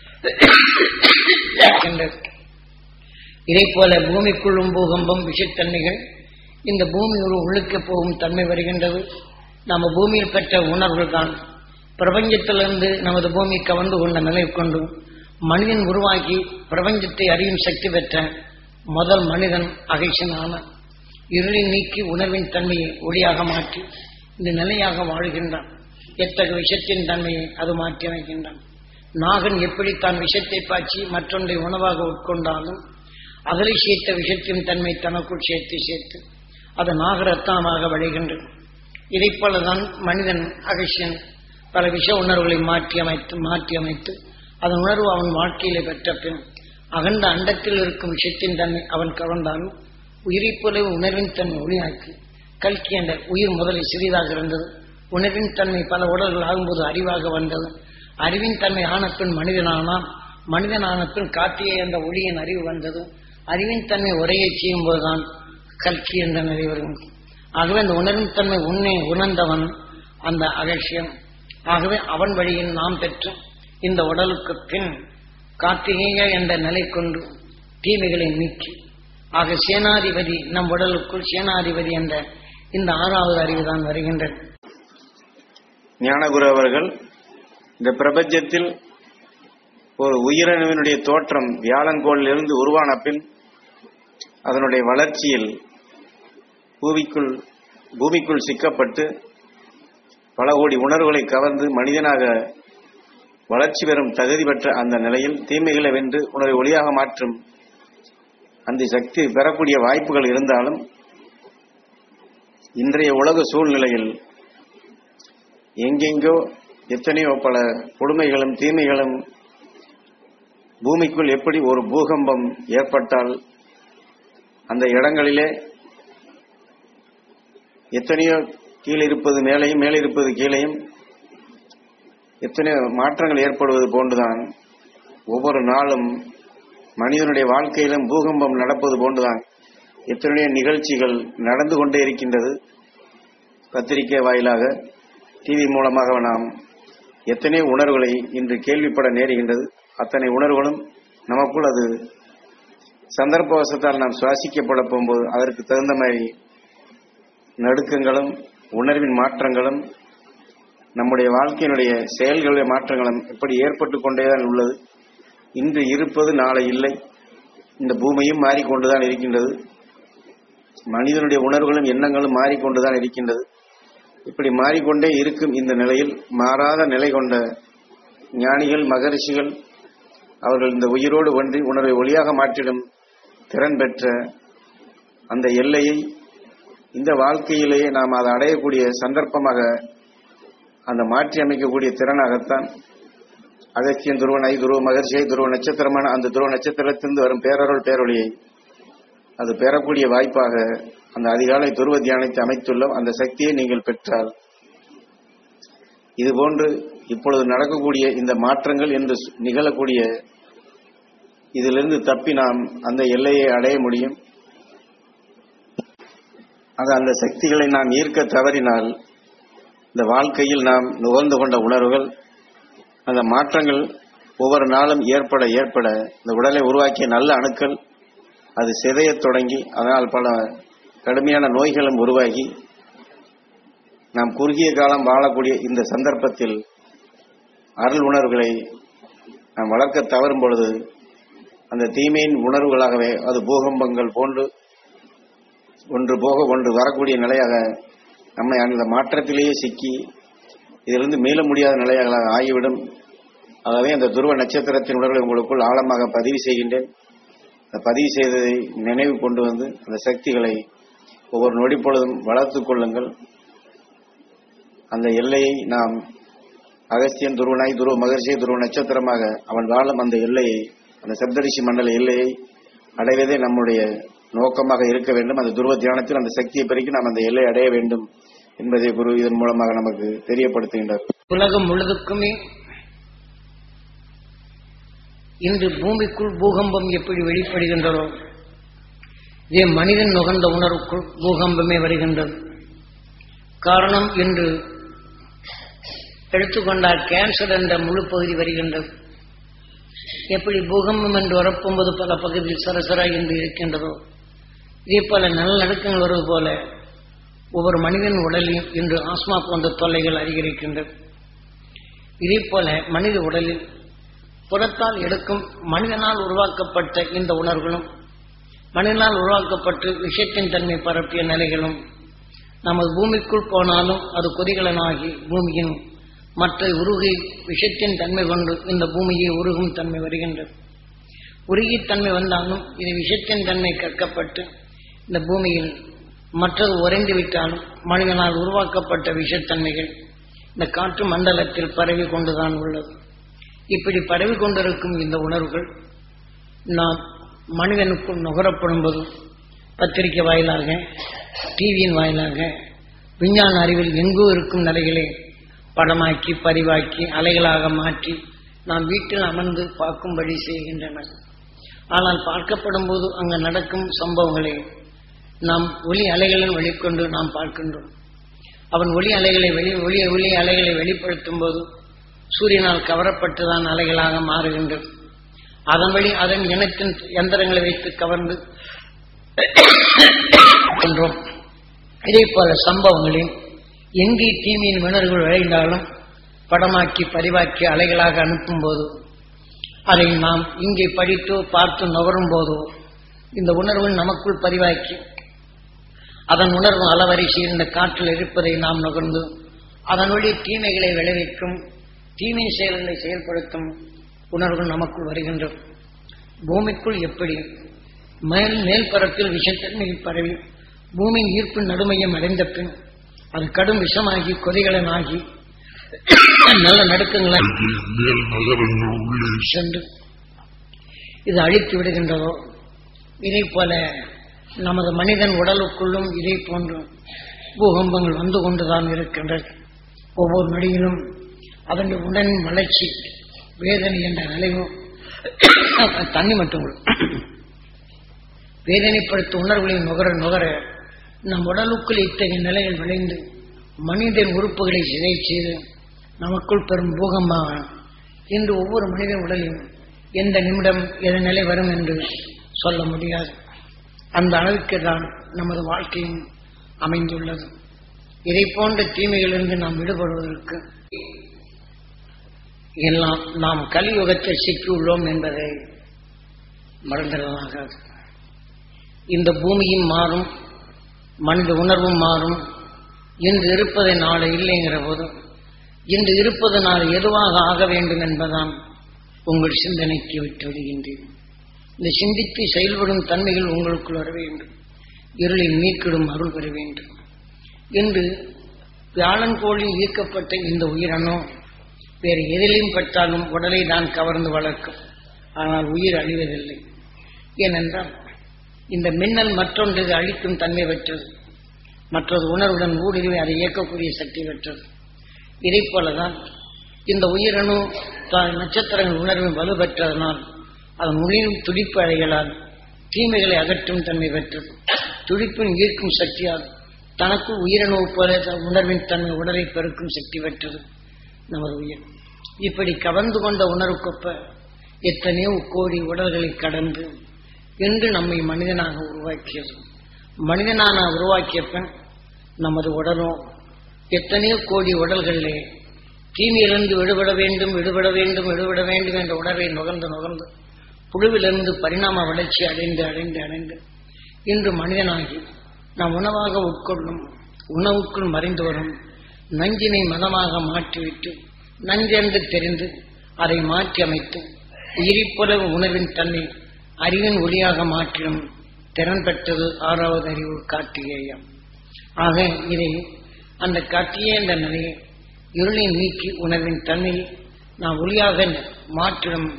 இதே போல பூமிக்குள்ளும் பூகம்பம் விஷத்தன்மைகள் இந்த பூமி ஒரு உள்ளுக்க போகும் தன்மை வருகின்றது நம்ம பூமியில் பெற்ற உணர்வுகள் தான் பிரபஞ்சத்திலிருந்து நமது பூமி கவர்ந்து கொண்ட நிலை கொண்டு மனிதன் உருவாக்கி பிரபஞ்சத்தை அறியும் சக்தி பெற்ற முதல் மனிதன் அகைசனான இருளை நீக்கி உணர்வின் தன்மையை ஒளியாக மாற்றி இந்த நிலையாக வாழ்கின்றான் எத்தகைய விஷத்தின் தன்மையை அது மாற்றி அமைக்கின்றான் நாகன் எப்படி தான் விஷத்தை பாய்ச்சி மற்றொன்றை உணவாக உட்கொண்டாலும் அகலை சேர்த்த விஷத்தின் தன்மை தனக்குள் சேர்த்து சேர்த்து அது நாகரத்னமாக வழிகின்றது இதைப் போலதான் மனிதன் அகசியன் பல விஷ உணர்வுகளை மாற்றி அமைத்து மாற்றி அமைத்து அதன் உணர்வு அவன் வாழ்க்கையிலே பெற்ற பின் அகண்ட அண்டத்தில் இருக்கும் விஷயத்தின் தன்மை அவன் கவர்ந்தாலும் உயிரைப் போல உணர்வின் தன்மை ஒளியாக்கி கல்கி என்ற உயிர் முதலில் சிறிதாக இருந்தது உணர்வின் தன்மை பல உடல்கள் ஆகும்போது அறிவாக வந்தது அறிவின் தன்மை ஆன பின் மனிதனானான் மனிதனான பின் காத்திய என்ற ஒளியின் அறிவு வந்தது அறிவின் தன்மை உரையை செய்யும் போதுதான் கல்கி என்ற நிலை வரும் ஆகவே அந்த உணர்வின் தன்மை உன்னை உணர்ந்தவன் அந்த அகழ்ச்சியம் ஆகவே அவன் வழியில் நாம் பெற்று இந்த உடலுக்கு பின் கார்த்திகேய என்ற நிலை கொண்டு தீமைகளை நீக்கி ஆக சேனாதிபதி நம் உடலுக்குள் சேனாதிபதி என்ற இந்த ஆறாவது அறிவு தான் வருகின்றது ஞானகுரு அவர்கள் இந்த பிரபஞ்சத்தில் ஒரு உயிரணுவினுடைய தோற்றம் வியாழங்கோளிலிருந்து உருவான பின் அதனுடைய வளர்ச்சியில் பூமிக்குள் பூமிக்குள் சிக்கப்பட்டு பல கோடி உணர்வுகளை கவர்ந்து மனிதனாக வளர்ச்சி பெறும் தகுதி பெற்ற அந்த நிலையில் தீமைகளை வென்று உணர்வை ஒளியாக மாற்றும் அந்த சக்தி பெறக்கூடிய வாய்ப்புகள் இருந்தாலும் இன்றைய உலக சூழ்நிலையில் எங்கெங்கோ எத்தனையோ பல கொடுமைகளும் தீமைகளும் பூமிக்குள் எப்படி ஒரு பூகம்பம் ஏற்பட்டால் அந்த இடங்களிலே எத்தனையோ கீழே இருப்பது மேலையும் மேலே இருப்பது கீழையும் எத்தனையோ மாற்றங்கள் ஏற்படுவது போன்றுதான் ஒவ்வொரு நாளும் மனிதனுடைய வாழ்க்கையிலும் பூகம்பம் நடப்பது போன்றுதான் எத்தனையோ நிகழ்ச்சிகள் நடந்து கொண்டே இருக்கின்றது பத்திரிகை வாயிலாக டிவி மூலமாக நாம் எத்தனையோ உணர்வுகளை இன்று கேள்விப்பட நேருகின்றது அத்தனை உணர்வுகளும் நமக்குள் அது சந்தர்ப்பவசத்தால் நாம் சுவாசிக்கப்பட போகும்போது அதற்கு தகுந்த மாதிரி நடுக்கங்களும் உணர்வின் மாற்றங்களும் நம்முடைய வாழ்க்கையினுடைய செயல்களுடைய மாற்றங்களும் இப்படி ஏற்பட்டு கொண்டேதான் உள்ளது இன்று இருப்பது நாளை இல்லை இந்த பூமியும் மாறிக்கொண்டுதான் இருக்கின்றது மனிதனுடைய உணர்வுகளும் எண்ணங்களும் மாறிக்கொண்டுதான் இருக்கின்றது இப்படி மாறிக்கொண்டே இருக்கும் இந்த நிலையில் மாறாத நிலை கொண்ட ஞானிகள் மகரிஷிகள் அவர்கள் இந்த உயிரோடு ஒன்றி உணர்வை ஒளியாக மாற்றிடும் திறன் பெற்ற அந்த எல்லையை இந்த வாழ்க்கையிலேயே நாம் அதை அடையக்கூடிய சந்தர்ப்பமாக அந்த மாற்றி அமைக்கக்கூடிய திறனாகத்தான் அகத்தியன் துருவன் ஐ துருவ மகர்ஷியை துருவ நட்சத்திரமான அந்த துருவ நட்சத்திரத்திலிருந்து வரும் பேரருள் பேரொழியை அது பெறக்கூடிய வாய்ப்பாக அந்த அதிகாலை துருவ தியானத்தை அமைத்துள்ளோம் அந்த சக்தியை நீங்கள் பெற்றால் இதுபோன்று இப்பொழுது நடக்கக்கூடிய இந்த மாற்றங்கள் என்று சு- நிகழக்கூடிய இதிலிருந்து தப்பி நாம் அந்த எல்லையை அடைய முடியும் அது அந்த சக்திகளை நாம் ஈர்க்க தவறினால் இந்த வாழ்க்கையில் நாம் நுகர்ந்து கொண்ட உணர்வுகள் அந்த மாற்றங்கள் ஒவ்வொரு நாளும் ஏற்பட ஏற்பட இந்த உடலை உருவாக்கிய நல்ல அணுக்கள் அது சிதையத் தொடங்கி அதனால் பல கடுமையான நோய்களும் உருவாகி நாம் குறுகிய காலம் வாழக்கூடிய இந்த சந்தர்ப்பத்தில் அருள் உணர்வுகளை நாம் வளர்க்க தவறும் பொழுது அந்த தீமையின் உணர்வுகளாகவே அது பூகம்பங்கள் போன்று ஒன்று போக ஒன்று வரக்கூடிய நிலையாக நம்மை அந்த மாற்றத்திலேயே சிக்கி இதிலிருந்து மீள முடியாத நிலையாக ஆகிவிடும் ஆகவே அந்த துருவ நட்சத்திரத்தின் உணர்வை உங்களுக்குள் ஆழமாக பதிவு செய்கின்றேன் அந்த பதிவு செய்ததை நினைவு கொண்டு வந்து அந்த சக்திகளை ஒவ்வொரு நொடி பொழுதும் வளர்த்துக் கொள்ளுங்கள் அந்த எல்லையை நாம் அகஸ்தியன் துருவனாய் துருவ மகர்ஷி துருவ நட்சத்திரமாக அவன் வாழும் அந்த எல்லையை அந்த சப்தரிஷி மண்டல எல்லையை அடைவதே நம்முடைய நோக்கமாக இருக்க வேண்டும் அந்த துருவ தியானத்தில் அந்த சக்தியை பெருக்கி நாம் அந்த எல்லை அடைய வேண்டும் என்பதை குரு இதன் மூலமாக நமக்கு தெரியப்படுத்துகின்றார் உலகம் முழுதுக்குமே இன்று பூமிக்குள் பூகம்பம் எப்படி வெளிப்படுகின்றதோ இதே மனிதன் நுகர்ந்த உணர்வுக்குள் பூகம்பமே வருகின்றது காரணம் என்று எடுத்துக்கொண்டால் கேன்சர் என்ற முழு பகுதி வருகின்றது எப்படி பூகம்பம் என்று வரப்போகும்போது பல பகுதியில் சரசரா என்று இருக்கின்றதோ இதே போல நல்லடக்கங்கள் வருவது போல ஒவ்வொரு மனிதன் உடலில் இன்று ஆஸ்மா போன்ற தொல்லைகள் அதிகரிக்கின்றது இதே போல மனித உடலில் புறத்தால் எடுக்கும் மனிதனால் உருவாக்கப்பட்ட இந்த உணர்வுகளும் மனிதனால் உருவாக்கப்பட்டு விஷயத்தின் தன்மை பரப்பிய நிலைகளும் நமது பூமிக்குள் போனாலும் அது கொதிகலனாகி பூமியின் மற்ற உருகி விஷத்தின் தன்மை கொண்டு இந்த பூமியை உருகும் தன்மை வருகின்றது உருகி தன்மை வந்தாலும் இது விஷத்தின் தன்மை கற்கப்பட்டு இந்த பூமியில் மற்றது உறைந்து விட்டாலும் மனிதனால் உருவாக்கப்பட்ட விஷத்தன்மைகள் இந்த காற்று மண்டலத்தில் பரவி கொண்டுதான் உள்ளது இப்படி பரவி கொண்டிருக்கும் இந்த உணர்வுகள் நாம் மனிதனுக்குள் நுகரப்படும் போது பத்திரிகை வாயிலாக டிவியின் வாயிலாக விஞ்ஞான அறிவில் எங்கோ இருக்கும் நிலைகளை படமாக்கி பதிவாக்கி அலைகளாக மாற்றி நாம் வீட்டில் அமர்ந்து பார்க்கும்படி செய்கின்றனர் ஆனால் பார்க்கப்படும் போது அங்கு நடக்கும் சம்பவங்களை நாம் ஒளி அலைகளின் வெளிக்கொண்டு நாம் பார்க்கின்றோம் அவன் ஒளி அலைகளை வெளி ஒளி ஒளி அலைகளை வெளிப்படுத்தும் போது சூரியனால் கவரப்பட்டுதான் அலைகளாக மாறுகின்றது அதன் வழி அதன் இனத்தின் எந்திரங்களை வைத்து கவர்ந்து என்றோம் இதே போல சம்பவங்களில் எங்கே தீமையின் விணர்கள் விளைந்தாலும் படமாக்கி பதிவாக்கி அலைகளாக அனுப்பும் போது அதை நாம் இங்கே படித்தோ பார்த்து நுகரும் போதோ இந்த உணர்வு நமக்குள் பதிவாக்கி அதன் உணர்வு அளவரிசையில் இந்த காற்றில் இருப்பதை நாம் நுகர்ந்து அதன் வழி தீமைகளை விளைவிக்கும் தீமை செயல்களை செயல்படுத்தும் உணர்வு நமக்குள் வருகின்றது பூமிக்குள் எப்படி மேல் மேல் பரப்பில் விஷத்தன்மையில் பரவி பூமியின் ஈர்ப்பு நடுமையம் அடைந்த பின் அது கடும் விஷமாகி கொதிகளனாகி நல்ல நடுக்கங்களை மேல் நகரங்கள் உள்ளே சென்று இது அழித்து விடுகின்றதோ இதை போல நமது மனிதன் உடலுக்குள்ளும் இதை போன்று பூகம்பங்கள் வந்து கொண்டுதான் இருக்கின்றது ஒவ்வொரு நொடியிலும் அதன் உடலின் வளர்ச்சி வேதனை என்ற நிலையும் தண்ணி மட்டும் கூட. வேதனைப்படுத்தும் உணர்வுகளை நுகர நுகர நம் உடலுக்குள் இத்தகைய நிலைகள் விளைந்து மனிதன் உறுப்புகளை சிதை செய்து நமக்குள் பெரும் பூகமாக இன்று ஒவ்வொரு மனித உடலிலும் எந்த நிமிடம் எந்த நிலை வரும் என்று சொல்ல முடியாது அந்த அளவுக்கு தான் நமது வாழ்க்கையும் அமைந்துள்ளது இதை போன்ற தீமைகளிலிருந்து நாம் விடுபடுவதற்கு எல்லாம் நாம் கலியுகத்தில் சிக்கியுள்ளோம் என்பதை மறந்துடலாகாது இந்த பூமியும் மாறும் மனித உணர்வும் மாறும் இன்று இருப்பதை நாளை இல்லைங்கிற போது இன்று இருப்பது நாள் எதுவாக ஆக வேண்டும் என்பதாம் உங்கள் சிந்தனைக்கு விட்டு விடுகின்றேன் இந்த சிந்தித்து செயல்படும் தன்மைகள் உங்களுக்குள் வர வேண்டும் இருளை நீக்கிடும் அருள் பெற வேண்டும் என்று வியாழன் கோளில் ஈர்க்கப்பட்ட இந்த உயிரணோ வேறு எதிலையும் பட்டாலும் உடலை தான் கவர்ந்து வளர்க்கும் ஆனால் உயிர் அழிவதில்லை ஏனென்றால் இந்த மின்னல் மற்றொன்று அழிக்கும் தன்மை பெற்றது மற்றது உணர்வுடன் ஊடுருவி அதை இயக்கக்கூடிய சக்தி பெற்றது இதை போலதான் இந்த உயிரணு தான் நட்சத்திரங்கள் உணர்வின் வலு பெற்றதனால் அதன் உயிரும் துடிப்பு அலைகளால் தீமைகளை அகற்றும் தன்மை பெற்றது துடிப்பின் ஈர்க்கும் சக்தியால் தனக்குள் உயிரணு போல தன் உணர்வின் தன்மை உடலை பெருக்கும் சக்தி பெற்றது நமது உயிர் இப்படி கவர்ந்து கொண்ட உணர்வுக்கொப்ப எத்தனையோ கோடி உடல்களை கடந்து என்று நம்மை மனிதனாக உருவாக்கியது மனிதனான உருவாக்கிய பின் நமது உடலும் எத்தனையோ கோடி உடல்களிலே தீமையிலிருந்து விடுபட வேண்டும் விடுபட வேண்டும் விடுபட வேண்டும் என்ற உணர்வை நுகர்ந்து நுகர்ந்து புழுவிலிருந்து பரிணாம வளர்ச்சி அடைந்து அடைந்து அடைந்து இன்று மனிதனாகி நாம் உணவாக உட்கொள்ளும் உணவுக்குள் மறைந்து வரும் நஞ்சினை மதமாக மாற்றிவிட்டு நஞ்சென்று தெரிந்து அதை மாற்றி அமைத்து உயிரிப்புலவு உணர்வின் தன்மை அறிவின் ஒளியாக மாற்றிடும் திறன் பெற்றது ஆறாவது அறிவு கார்த்திகேயம் ஆக இதை அந்த கார்த்திகே என்ற நிலையை இருளை நீக்கி உணர்வின் தன்மையை நாம் ஒளியாக மாற்றிடும்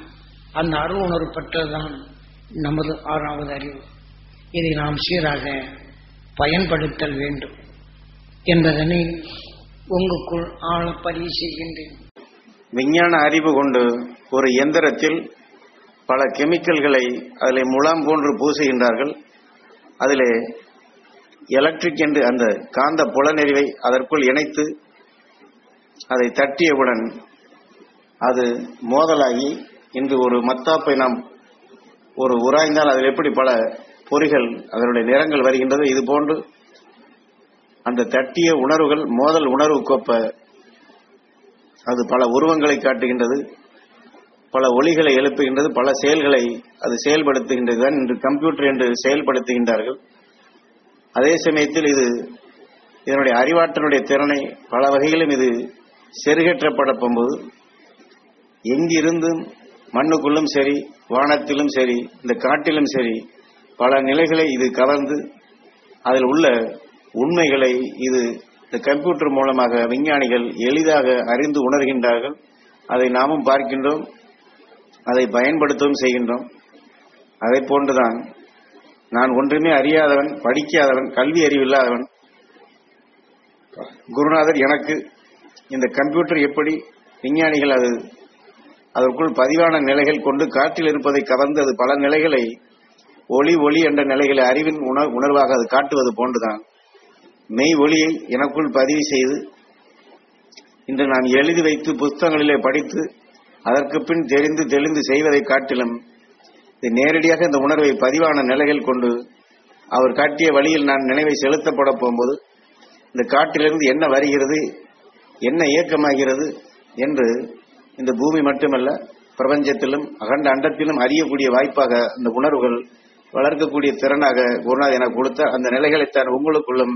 அந்த அருள் உணர்வு பெற்றதுதான் நமது ஆறாவது அறிவு இதை நாம் சீராக பயன்படுத்தல் வேண்டும் என்பதனை உங்களுக்குள் ஆழ பதிவு செய்கின்றேன் விஞ்ஞான அறிவு கொண்டு ஒரு எந்திரத்தில் பல கெமிக்கல்களை அதில் முலாம் போன்று பூசுகின்றார்கள் அதிலே எலக்ட்ரிக் என்று அந்த காந்த புலனெறிவை அதற்குள் இணைத்து அதை தட்டியவுடன் அது மோதலாகி இன்று ஒரு மத்தாப்பை நாம் ஒரு உராய்ந்தால் அதில் எப்படி பல பொறிகள் அதனுடைய நிறங்கள் வருகின்றது இது போன்று அந்த தட்டிய உணர்வுகள் மோதல் உணர்வு கோப்ப அது பல உருவங்களை காட்டுகின்றது பல ஒளிகளை எழுப்புகின்றது பல செயல்களை அது செயல்படுத்துகின்றது தான் இன்று கம்ப்யூட்டர் என்று செயல்படுத்துகின்றார்கள் அதே சமயத்தில் இது இதனுடைய அறிவாற்றலுடைய திறனை பல வகையிலும் இது செருகேற்றப்பட போகும்போது எங்கிருந்தும் மண்ணுக்குள்ளும் சரி வானத்திலும் சரி இந்த காட்டிலும் சரி பல நிலைகளை இது கவர்ந்து அதில் உள்ள உண்மைகளை இது இந்த கம்ப்யூட்டர் மூலமாக விஞ்ஞானிகள் எளிதாக அறிந்து உணர்கின்றார்கள் அதை நாமும் பார்க்கின்றோம் அதை பயன்படுத்தவும் செய்கின்றோம் அதை போன்றுதான் நான் ஒன்றுமே அறியாதவன் படிக்காதவன் கல்வி அறிவில்லாதவன் குருநாதர் எனக்கு இந்த கம்ப்யூட்டர் எப்படி விஞ்ஞானிகள் அது அதற்குள் பதிவான நிலைகள் கொண்டு காற்றில் இருப்பதை கவர்ந்து அது பல நிலைகளை ஒளி ஒளி என்ற நிலைகளை அறிவின் உணர் உணர்வாக அது காட்டுவது போன்றுதான் மெய் ஒளியை எனக்குள் பதிவு செய்து இன்று நான் எழுதி வைத்து புஸ்தகங்களிலே படித்து அதற்கு பின் தெரிந்து தெளிந்து செய்வதை காட்டிலும் இது நேரடியாக இந்த உணர்வை பதிவான நிலைகள் கொண்டு அவர் காட்டிய வழியில் நான் நினைவை செலுத்தப்பட போகும்போது இந்த காட்டிலிருந்து என்ன வருகிறது என்ன இயக்கமாகிறது என்று இந்த பூமி மட்டுமல்ல பிரபஞ்சத்திலும் அகண்ட அண்டத்திலும் அறியக்கூடிய வாய்ப்பாக அந்த உணர்வுகள் வளர்க்கக்கூடிய திறனாக குருநாத் எனக்கு கொடுத்த அந்த நிலைகளைத்தான் உங்களுக்குள்ளும்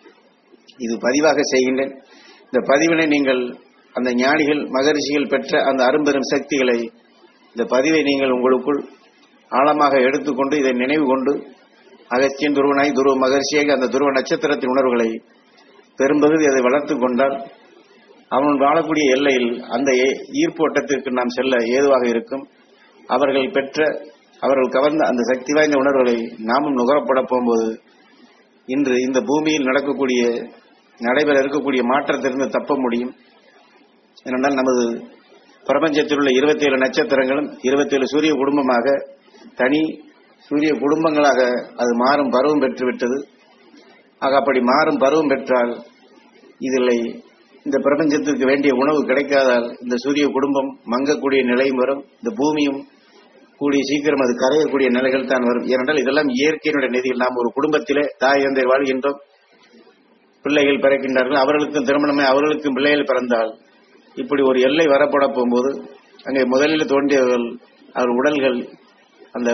இது பதிவாக செய்கின்றேன் இந்த பதிவினை நீங்கள் அந்த ஞானிகள் மகரிஷிகள் பெற்ற அந்த அரும்பெரும் சக்திகளை இந்த பதிவை நீங்கள் உங்களுக்குள் ஆழமாக எடுத்துக்கொண்டு இதை நினைவு கொண்டு அகஸ்தியன் துருவனாய் துருவ மகர்ஷியாக அந்த துருவ நட்சத்திரத்தின் உணர்வுகளை பெரும்பகுதி அதை வளர்த்து கொண்டால் அவன் வாழக்கூடிய எல்லையில் அந்த ஏ- ஈர்ப்பு வட்டத்திற்கு நாம் செல்ல ஏதுவாக இருக்கும் அவர்கள் பெற்ற அவர்கள் கவர்ந்த அந்த சக்தி வாய்ந்த உணர்வுகளை நாமும் நுகரப்பட போகும்போது இன்று இந்த பூமியில் நடக்கக்கூடிய நடைபெற இருக்கக்கூடிய மாற்றத்திலிருந்து தப்ப முடியும் ஏனென்றால் நமது பிரபஞ்சத்தில் உள்ள இருபத்தி ஏழு நட்சத்திரங்களும் இருபத்தி ஏழு சூரிய குடும்பமாக தனி சூரிய குடும்பங்களாக அது மாறும் பருவம் பெற்றுவிட்டது ஆக அப்படி மாறும் பருவம் பெற்றால் இதில் இந்த பிரபஞ்சத்திற்கு வேண்டிய உணவு கிடைக்காதால் இந்த சூரிய குடும்பம் மங்கக்கூடிய நிலையும் வரும் இந்த பூமியும் கூடிய சீக்கிரம் அது கரையக்கூடிய நிலைகள் தான் வரும் ஏனென்றால் இதெல்லாம் இயற்கையினுடைய நிதியில் நாம் ஒரு குடும்பத்திலே தாய் தந்தை வாழ்கின்றோம் பிள்ளைகள் பிறக்கின்றார்கள் அவர்களுக்கும் திருமணமே அவர்களுக்கும் பிள்ளைகள் பிறந்தால் இப்படி ஒரு எல்லை வரப்பட போகும்போது அங்கே முதலில் தோன்றியவர்கள் அவர் உடல்கள் அந்த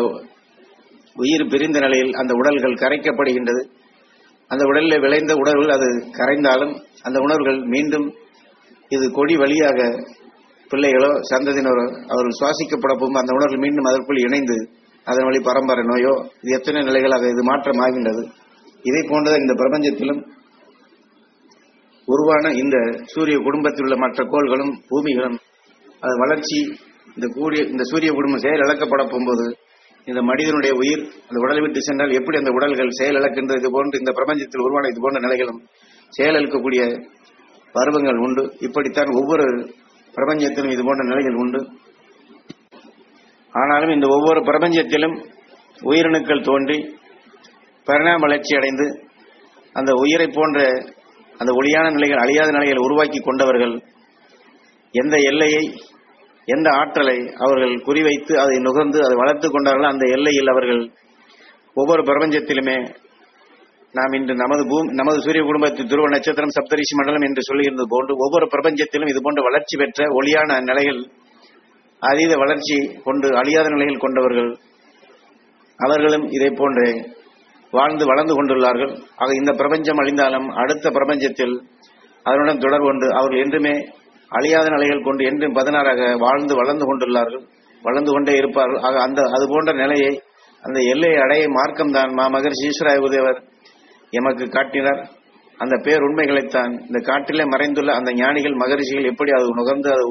உயிர் பிரிந்த நிலையில் அந்த உடல்கள் கரைக்கப்படுகின்றது அந்த உடலில் விளைந்த உணர்வுகள் அது கரைந்தாலும் அந்த உணர்வுகள் மீண்டும் இது கொடி வழியாக பிள்ளைகளோ சந்ததியினரோ அவர்கள் சுவாசிக்கப்பட போகும் அந்த உணர்வு மீண்டும் அதற்குள் இணைந்து அதன் வழி பரம்பரை நோயோ இது எத்தனை நிலைகளாக இது மாற்றம் ஆகின்றது இதை போன்றதான் இந்த பிரபஞ்சத்திலும் உருவான இந்த சூரிய குடும்பத்தில் உள்ள மற்ற கோள்களும் பூமிகளும் அது வளர்ச்சி இந்த கூடிய இந்த சூரிய குடும்பம் செயல் இழக்கப்பட போகும்போது இந்த மனிதனுடைய உயிர் அந்த உடலை விட்டு சென்றால் எப்படி அந்த உடல்கள் செயல் இழக்கின்றது இது போன்று இந்த பிரபஞ்சத்தில் உருவான இது போன்ற நிலைகளும் செயல் இழக்கக்கூடிய பருவங்கள் உண்டு இப்படித்தான் ஒவ்வொரு பிரபஞ்சத்திலும் இது போன்ற நிலைகள் உண்டு ஆனாலும் இந்த ஒவ்வொரு பிரபஞ்சத்திலும் உயிரணுக்கள் தோன்றி பரிணாம வளர்ச்சி அடைந்து அந்த உயிரை போன்ற அந்த ஒளியான நிலைகள் அழியாத நிலைகளை உருவாக்கி கொண்டவர்கள் எந்த எல்லையை எந்த ஆற்றலை அவர்கள் குறிவைத்து அதை நுகர்ந்து அதை வளர்த்து கொண்டார்களோ அந்த எல்லையில் அவர்கள் ஒவ்வொரு பிரபஞ்சத்திலுமே நாம் இன்று நமது பூமி நமது சூரிய குடும்பத்தில் துருவ நட்சத்திரம் சப்தரிஷி மண்டலம் என்று சொல்லுகிறது போன்று ஒவ்வொரு பிரபஞ்சத்திலும் இது போன்ற வளர்ச்சி பெற்ற ஒளியான நிலைகள் அதீத வளர்ச்சி கொண்டு அழியாத நிலைகள் கொண்டவர்கள் அவர்களும் இதை போன்றே வாழ்ந்து வளர்ந்து கொண்டுள்ளார்கள் ஆக இந்த பிரபஞ்சம் அழிந்தாலும் அடுத்த பிரபஞ்சத்தில் அதனுடன் தொடர்பு கொண்டு அவர்கள் என்றுமே அழியாத நிலைகள் கொண்டு என்றும் பதினாறாக வாழ்ந்து வளர்ந்து கொண்டுள்ளார்கள் வளர்ந்து கொண்டே இருப்பார்கள் ஆக அந்த அது போன்ற நிலையை அந்த எல்லையை அடைய மார்க்கம்தான் மா மகர்ஷி ஈஸ்வராய உதயவர் எமக்கு காட்டினார் அந்த பேர் உண்மைகளைத்தான் இந்த காட்டிலே மறைந்துள்ள அந்த ஞானிகள் மகரிஷிகள் எப்படி அது நுகர்ந்து அது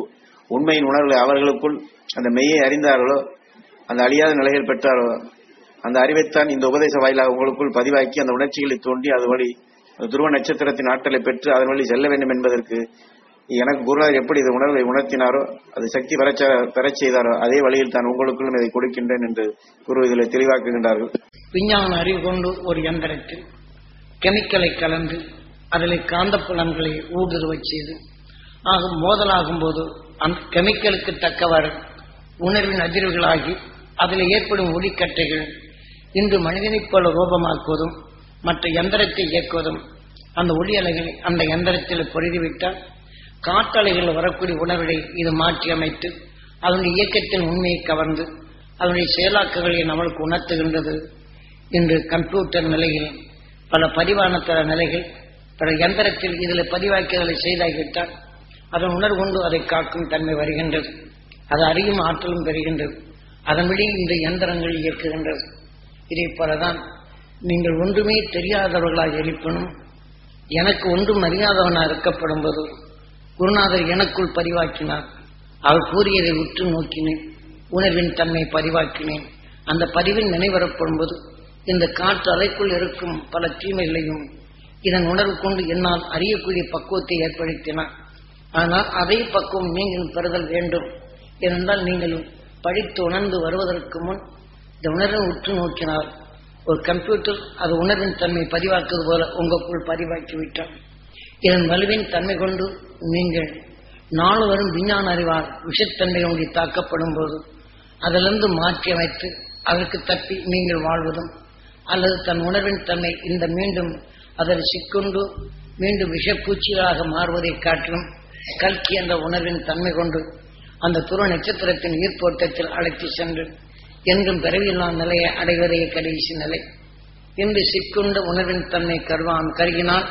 உண்மையின் உணர்வுகளை அவர்களுக்குள் அந்த மெய்யை அறிந்தார்களோ அந்த அழியாத நிலைகள் பெற்றாரோ அந்த அறிவைத்தான் இந்த உபதேச வாயிலாக உங்களுக்குள் பதிவாக்கி அந்த உணர்ச்சிகளை தோண்டி அது வழி அந்த துருவ நட்சத்திரத்தின் ஆற்றலை பெற்று அதன் வழி செல்ல வேண்டும் என்பதற்கு எனக்கு குருநாதர் எப்படி இந்த உணர்வை உணர்த்தினாரோ அது சக்தி பெறச் பெறச் செய்தாரோ அதே வழியில் தான் உங்களுக்குள்ளும் இதை கொடுக்கின்றேன் என்று குரு இதில் தெளிவாக்குகின்றார்கள் விஞ்ஞான அறிவு கொண்டு ஒரு எந்திரத்தில் கெமிக்கலை கலந்து அதில் காந்தப்புலன்களை ஊடுருவச் செய்து ஆக மோதலாகும் போது அந்த கெமிக்கலுக்கு தக்கவாறு உணர்வின் அதிர்வுகளாகி அதில் ஏற்படும் ஒளிக்கட்டைகள் இன்று மனிதனைப் போல ரூபமாக்குவதும் மற்ற எந்திரத்தை இயக்குவதும் அந்த ஒளி அலைகளை அந்த எந்திரத்தில் பொருதிவிட்டால் காற்றலைகள் வரக்கூடிய உணர்வை இது மாற்றி அமைத்து அதனுடைய இயக்கத்தின் உண்மையை கவர்ந்து அதனுடைய செயலாக்கங்களை நம்மளுக்கு உணர்த்துகின்றது இன்று கம்ப்யூட்டர் நிலையில் பல பதிவான தர நிலைகள் பல எந்திரத்தில் இதில் பதிவாக்கியதை செய்தாகிவிட்டால் அதன் உணர்வு கொண்டு அதை காக்கும் தன்மை வருகின்றது அது அறியும் ஆற்றலும் பெறுகின்றது அதன் வழி இந்த எந்திரங்கள் இயக்குகின்றது இதை போலதான் நீங்கள் ஒன்றுமே தெரியாதவர்களாக எழுப்பணும் எனக்கு ஒன்றும் அறியாதவனாக இருக்கப்படும் போது குருநாதர் எனக்குள் பதிவாக்கினார் அவர் கூறியதை உற்று நோக்கினேன் உணர்வின் தன்மை பதிவாக்கினேன் அந்த பதிவின் நினைவரப்படும் போது இந்த காற்று அலைக்குள் இருக்கும் பல தீமைகளையும் இதன் உணர்வு கொண்டு என்னால் அறியக்கூடிய பக்குவத்தை ஏற்படுத்தினார் ஆனால் அதே பக்குவம் நீங்கள் பெறுதல் வேண்டும் ஏனென்றால் நீங்கள் படித்து உணர்ந்து வருவதற்கு முன் இந்த உணர்வை உற்று நோக்கினால் ஒரு கம்ப்யூட்டர் அது உணர்வின் தன்மை பதிவாக்குவது போல உங்களுக்குள் பதிவாக்கி விட்டார் இதன் வலுவின் தன்மை கொண்டு நீங்கள் நாலு வரும் விஞ்ஞான அறிவால் விஷத்தன்மை உங்களை தாக்கப்படும் போது அதிலிருந்து மாற்றி அமைத்து அதற்கு தப்பி நீங்கள் வாழ்வதும் அல்லது தன் உணர்வின் தன்மை இந்த மீண்டும் அதில் சிக்குண்டு மீண்டும் விஷப்பூச்சிகளாக மாறுவதை காட்டிலும் கல்கி என்ற உணர்வின் தன்மை கொண்டு அந்த துருவ நட்சத்திரத்தின் ஈர்ப்போட்டத்தில் அழைத்து சென்று என்றும் பிறவியில்லா நிலையை அடைவதே கடைசி நிலை இன்று சிக்குண்ட உணர்வின் தன்மை கருவான் கருகினால்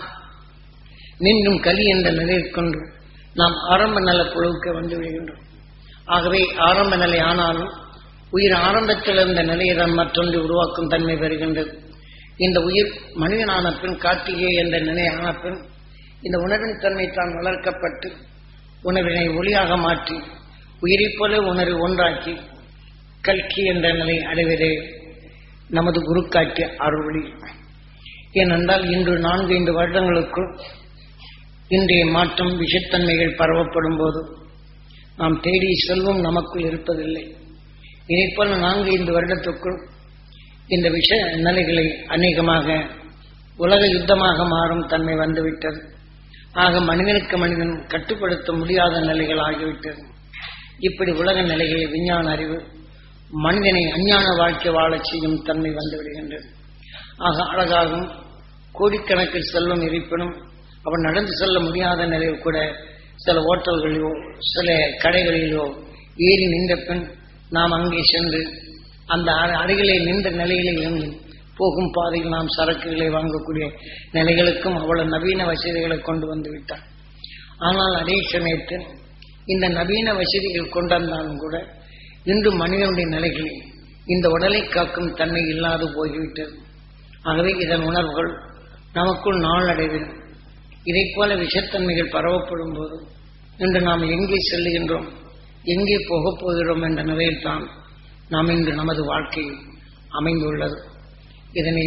மீண்டும் கலி என்ற நிலையில் கொண்டு நாம் ஆரம்ப நல புழுவுக்கு வந்து விடுகின்றோம் ஆகவே ஆரம்ப நிலை ஆனாலும் உயிர் ஆரம்பத்தில் இருந்த நிலையை தான் மற்றொன்று உருவாக்கும் தன்மை பெறுகின்றது இந்த உயிர் மனிதனான பின் கார்த்திகை என்ற நிலை ஆன பின் இந்த உணர்வின் தன்மை தான் வளர்க்கப்பட்டு உணர்வினை ஒளியாக மாற்றி உயிரைப் போல உணர்வு ஒன்றாக்கி கல்கி என்ற நிலை அடைவதே நமது குரு காட்டிய அருள்வழி ஏனென்றால் இன்று நான்கு ஐந்து வருடங்களுக்குள் இன்றைய மாற்றம் விஷத்தன்மைகள் பரவப்படும் போது நாம் தேடிய செல்வம் நமக்குள் இருப்பதில்லை இதைப்போல நான்கு ஐந்து வருடத்துக்குள் இந்த விஷ நிலைகளை அநேகமாக உலக யுத்தமாக மாறும் தன்மை வந்துவிட்டது ஆக மனிதனுக்கு மனிதன் கட்டுப்படுத்த முடியாத நிலைகள் ஆகிவிட்டது இப்படி உலக நிலைகளை விஞ்ஞான அறிவு மனிதனை அஞ்ஞான வாழ்க்கை வாழச் செய்யும் தன்மை வந்துவிடுகின்றது ஆக அழகாகும் கோடிக்கணக்கில் செல்வம் இருப்பினும் அவன் நடந்து செல்ல முடியாத நிலையில் கூட சில ஓட்டல்களிலோ சில கடைகளிலோ ஏறி நின்ற பின் நாம் அங்கே சென்று அந்த அ- அருகிலே நின்ற நிலையிலே இருந்து போகும் பாதையில் நாம் சரக்குகளை வாங்கக்கூடிய நிலைகளுக்கும் அவ்வளவு நவீன வசதிகளை கொண்டு வந்து விட்டார் ஆனால் அதே சமயத்தில் இந்த நவீன வசதிகள் கொண்டு வந்தாலும் கூட இன்று மனிதனுடைய நிலைகளில் இந்த உடலை காக்கும் தன்மை இல்லாது போய்விட்டது ஆகவே இதன் உணர்வுகள் நமக்குள் நாளடைவில் இதைப் போல விஷத்தன்மைகள் பரவப்படும் போது இன்று நாம் எங்கே செல்லுகின்றோம் எங்கே போகப் போகிறோம் என்ற நிலையில் தான் நாம் இன்று நமது வாழ்க்கை அமைந்துள்ளது இதனை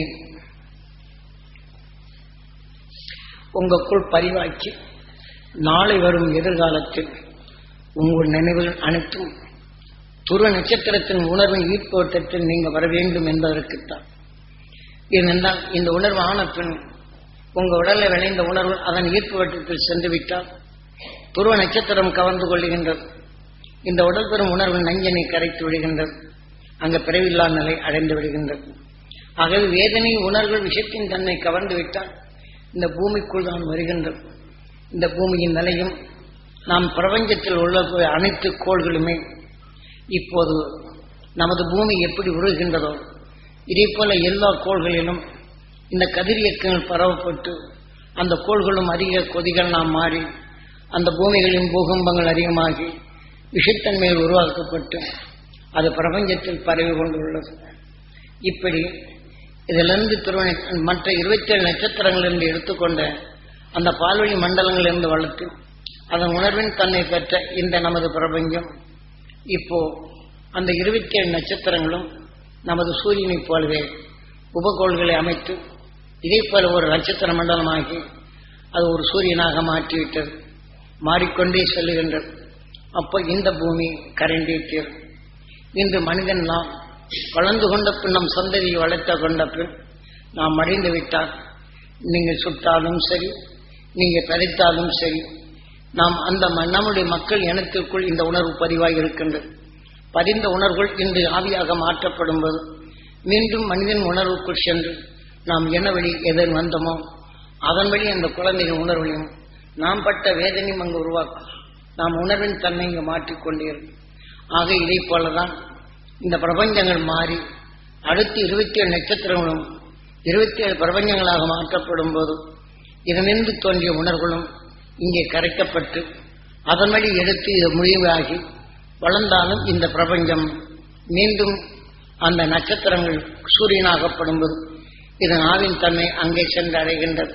உங்களுக்குள் பதிவாக்கி நாளை வரும் எதிர்காலத்தில் உங்கள் நினைவுகள் அனைத்தும் துருவ நட்சத்திரத்தின் உணர்வின் ஈர்ப்போட்டத்தில் நீங்கள் வர வேண்டும் என்பதற்குத்தான் ஏனென்றால் இந்த உணர்வு ஆன பின் உங்க உடலில் விளைந்த உணர்வு அதன் ஈர்ப்பு வட்டத்தில் சென்று விட்டால் துருவ நட்சத்திரம் கவர்ந்து கொள்ளுகின்றது இந்த உடல் பெறும் உணர்வு நஞ்சனை கரைத்து விடுகின்றது அங்க பிறவில்லா நிலை அடைந்து விடுகின்றது ஆகவே வேதனை உணர்வு விஷயத்தின் தன்னை கவர்ந்து விட்டால் இந்த பூமிக்குள் தான் வருகின்றது இந்த பூமியின் நிலையும் நாம் பிரபஞ்சத்தில் உள்ள அனைத்து கோள்களுமே இப்போது நமது பூமி எப்படி உருகின்றதோ இதே போல எல்லா கோள்களிலும் இந்த கதிரியக்கங்கள் பரவப்பட்டு அந்த கோள்களும் அதிக கொதிகள் நாம் மாறி அந்த பூமிகளின் பூகம்பங்கள் அதிகமாகி விஷத்தன்மையில் உருவாக்கப்பட்டு அது பிரபஞ்சத்தில் பரவி கொண்டுள்ளது இப்படி இதிலிருந்து திருவண்ண மற்ற இருபத்தேழு நட்சத்திரங்களிலிருந்து எடுத்துக்கொண்ட அந்த பால்வழி மண்டலங்களிலிருந்து வளர்த்து அதன் உணர்வின் தன்னை பெற்ற இந்த நமது பிரபஞ்சம் இப்போ அந்த இருபத்தி ஏழு நட்சத்திரங்களும் நமது சூரியனைப் போலவே உபகோள்களை அமைத்து இதே போல ஒரு நட்சத்திர மண்டலமாகி அது ஒரு சூரியனாக மாற்றிவிட்டது மாறிக்கொண்டே செல்லுகின்றது அப்போ இந்த பூமி கரைந்தே தீரும் இன்று மனிதன் நாம் வளர்ந்து கொண்ட பின் நம் சந்ததியை வளர்த்த கொண்ட பின் நாம் மடிந்து விட்டால் நீங்கள் சுட்டாலும் சரி நீங்கள் கதைத்தாலும் சரி நாம் அந்த ம- நம்முடைய மக்கள் இனத்திற்குள் இந்த உணர்வு பதிவாகி இருக்கின்றது பதிந்த உணர்வுகள் இன்று ஆவியாக மாற்றப்படும் போது மீண்டும் மனிதன் உணர்வுக்குள் சென்று நாம் என்ன வழி எதன் வந்தோமோ அதன் வழி அந்த குழந்தையின் உணர்வையும் நாம் பட்ட வேதனையும் அங்கு உருவாக்கும் நாம் உணர்வின் தன்மை இங்கு மாற்றிக்கொண்டே இருக்கும் ஆக இதை போலதான் இந்த பிரபஞ்சங்கள் மாறி அடுத்து இருபத்தி ஏழு நட்சத்திரங்களும் இருபத்தி ஏழு பிரபஞ்சங்களாக மாற்றப்படும் போது இதனின்று தோன்றிய உணர்வுகளும் இங்கே கரைக்கப்பட்டு அதன் வழி எடுத்து இது முடிவாகி வளர்ந்தாலும் இந்த பிரபஞ்சம் மீண்டும் அந்த நட்சத்திரங்கள் சூரியனாகப்படும்போது இதன் ஆவின் தன்மை அங்கே சென்று அடைகின்றது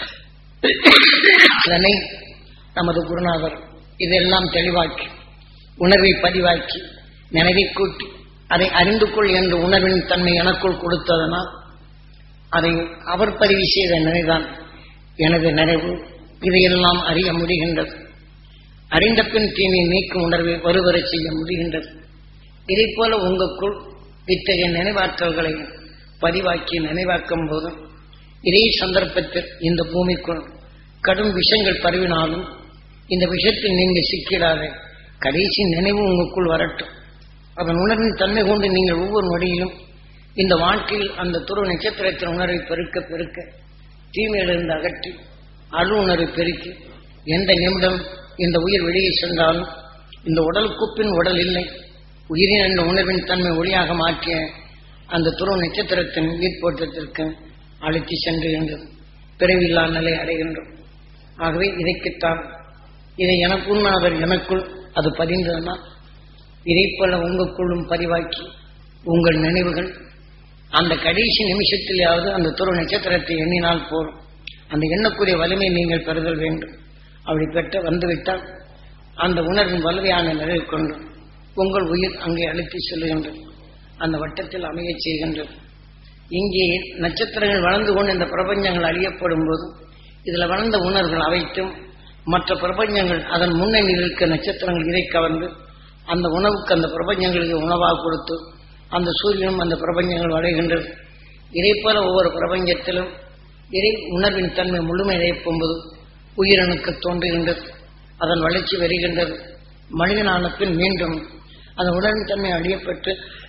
அதனை நமது குருநாதர் இதெல்லாம் தெளிவாக்கி உணர்வை பதிவாக்கி நினைவை கூட்டி அதை அறிந்து கொள் என்று உணர்வின் தன்மை எனக்குள் கொடுத்ததனால் அதை அவர் பதிவு செய்த நினைதான் எனது நினைவு இதையெல்லாம் அறிய முடிகின்றது அறிந்த பின் தீமை நீக்கும் உணர்வை வருவரச் செய்ய முடிகின்றது இதைப் போல உங்களுக்குள் இத்தகைய நினைவாற்றல்களை பதிவாக்கி நினைவாக்கும் போதும் இதே சந்தர்ப்பத்தில் இந்த பூமிக்குள் கடும் விஷங்கள் பரவினாலும் இந்த விஷயத்தில் நீங்கள் சிக்கிடாத கடைசி நினைவு உங்களுக்குள் வரட்டும் அதன் உணர்வின் தன்மை கொண்டு நீங்கள் ஒவ்வொரு நொடியிலும் இந்த வாழ்க்கையில் அந்த துருவ நட்சத்திரத்தின் உணர்வை பெருக்க பெருக்க தீமையிலிருந்து அகற்றி அழு உணர்வை பெருக்கி எந்த நிமிடம் இந்த உயிர் வெளியே சென்றாலும் இந்த உடலுக்கு பின் உடல் இல்லை உயிரின் என்ற உணர்வின் தன்மை ஒளியாக மாற்றிய அந்த துருவ நட்சத்திரத்தின் உயிர்ப்போட்டத்திற்கு அழைத்து சென்றுகின்றது பிறவில்லா நிலை அடைகின்றோம் ஆகவே இதைக்குத்தான் இதை எனக்குள்ளாதர் எனக்குள் அது பதிந்ததுன்னா இதைப் போல உங்களுக்குள்ளும் பதிவாக்கி உங்கள் நினைவுகள் அந்த கடைசி நிமிஷத்திலேயாவது அந்த துரு நட்சத்திரத்தை எண்ணினால் போதும் அந்த எண்ணக்கூடிய வலிமை நீங்கள் பெறுதல் வேண்டும் அப்படி பெற்ற வந்துவிட்டால் அந்த உணர்வின் வலுவையான நிலை கொண்டு உங்கள் உயிர் அங்கே அழைத்து செல்லுகின்றது அந்த வட்டத்தில் அமையச் செய்கின்றது இங்கே நட்சத்திரங்கள் வளர்ந்து கொண்டு இந்த பிரபஞ்சங்கள் அழியப்படும் போது இதில் வளர்ந்த உணர்வுகள் அவைத்தும் மற்ற பிரபஞ்சங்கள் அதன் முன்னணியில் இருக்க நட்சத்திரங்கள் இதை கவர்ந்து அந்த உணவுக்கு அந்த பிரபஞ்சங்களுக்கு உணவாக கொடுத்து அந்த சூரியனும் அந்த பிரபஞ்சங்கள் அடைகின்றது இதை போல ஒவ்வொரு பிரபஞ்சத்திலும் இறை உணர்வின் தன்மை முழுமை போது உயிரணுக்கு தோன்றுகின்றது அதன் வளர்ச்சி வருகின்றது மனிதனான பின் மீண்டும் அந்த உணர்வின் தன்மை அழியப்பட்டு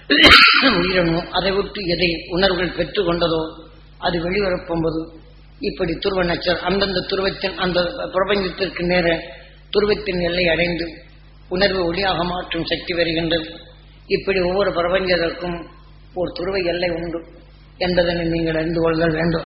உயிரணு அதை விட்டு எதை உணர்வுகள் பெற்றுக் கொண்டதோ அது வெளிவரப்போம்போது இப்படி துருவ நச்சர் அந்தந்த துருவத்தின் அந்த பிரபஞ்சத்திற்கு நேர துருவத்தின் எல்லை அடைந்து உணர்வு ஒளியாக மாற்றும் சக்தி வருகின்றது இப்படி ஒவ்வொரு பிரபஞ்சத்திற்கும் ஒரு துருவ எல்லை உண்டு என்பதனை நீங்கள் அறிந்து கொள்ளுதல் வேண்டும்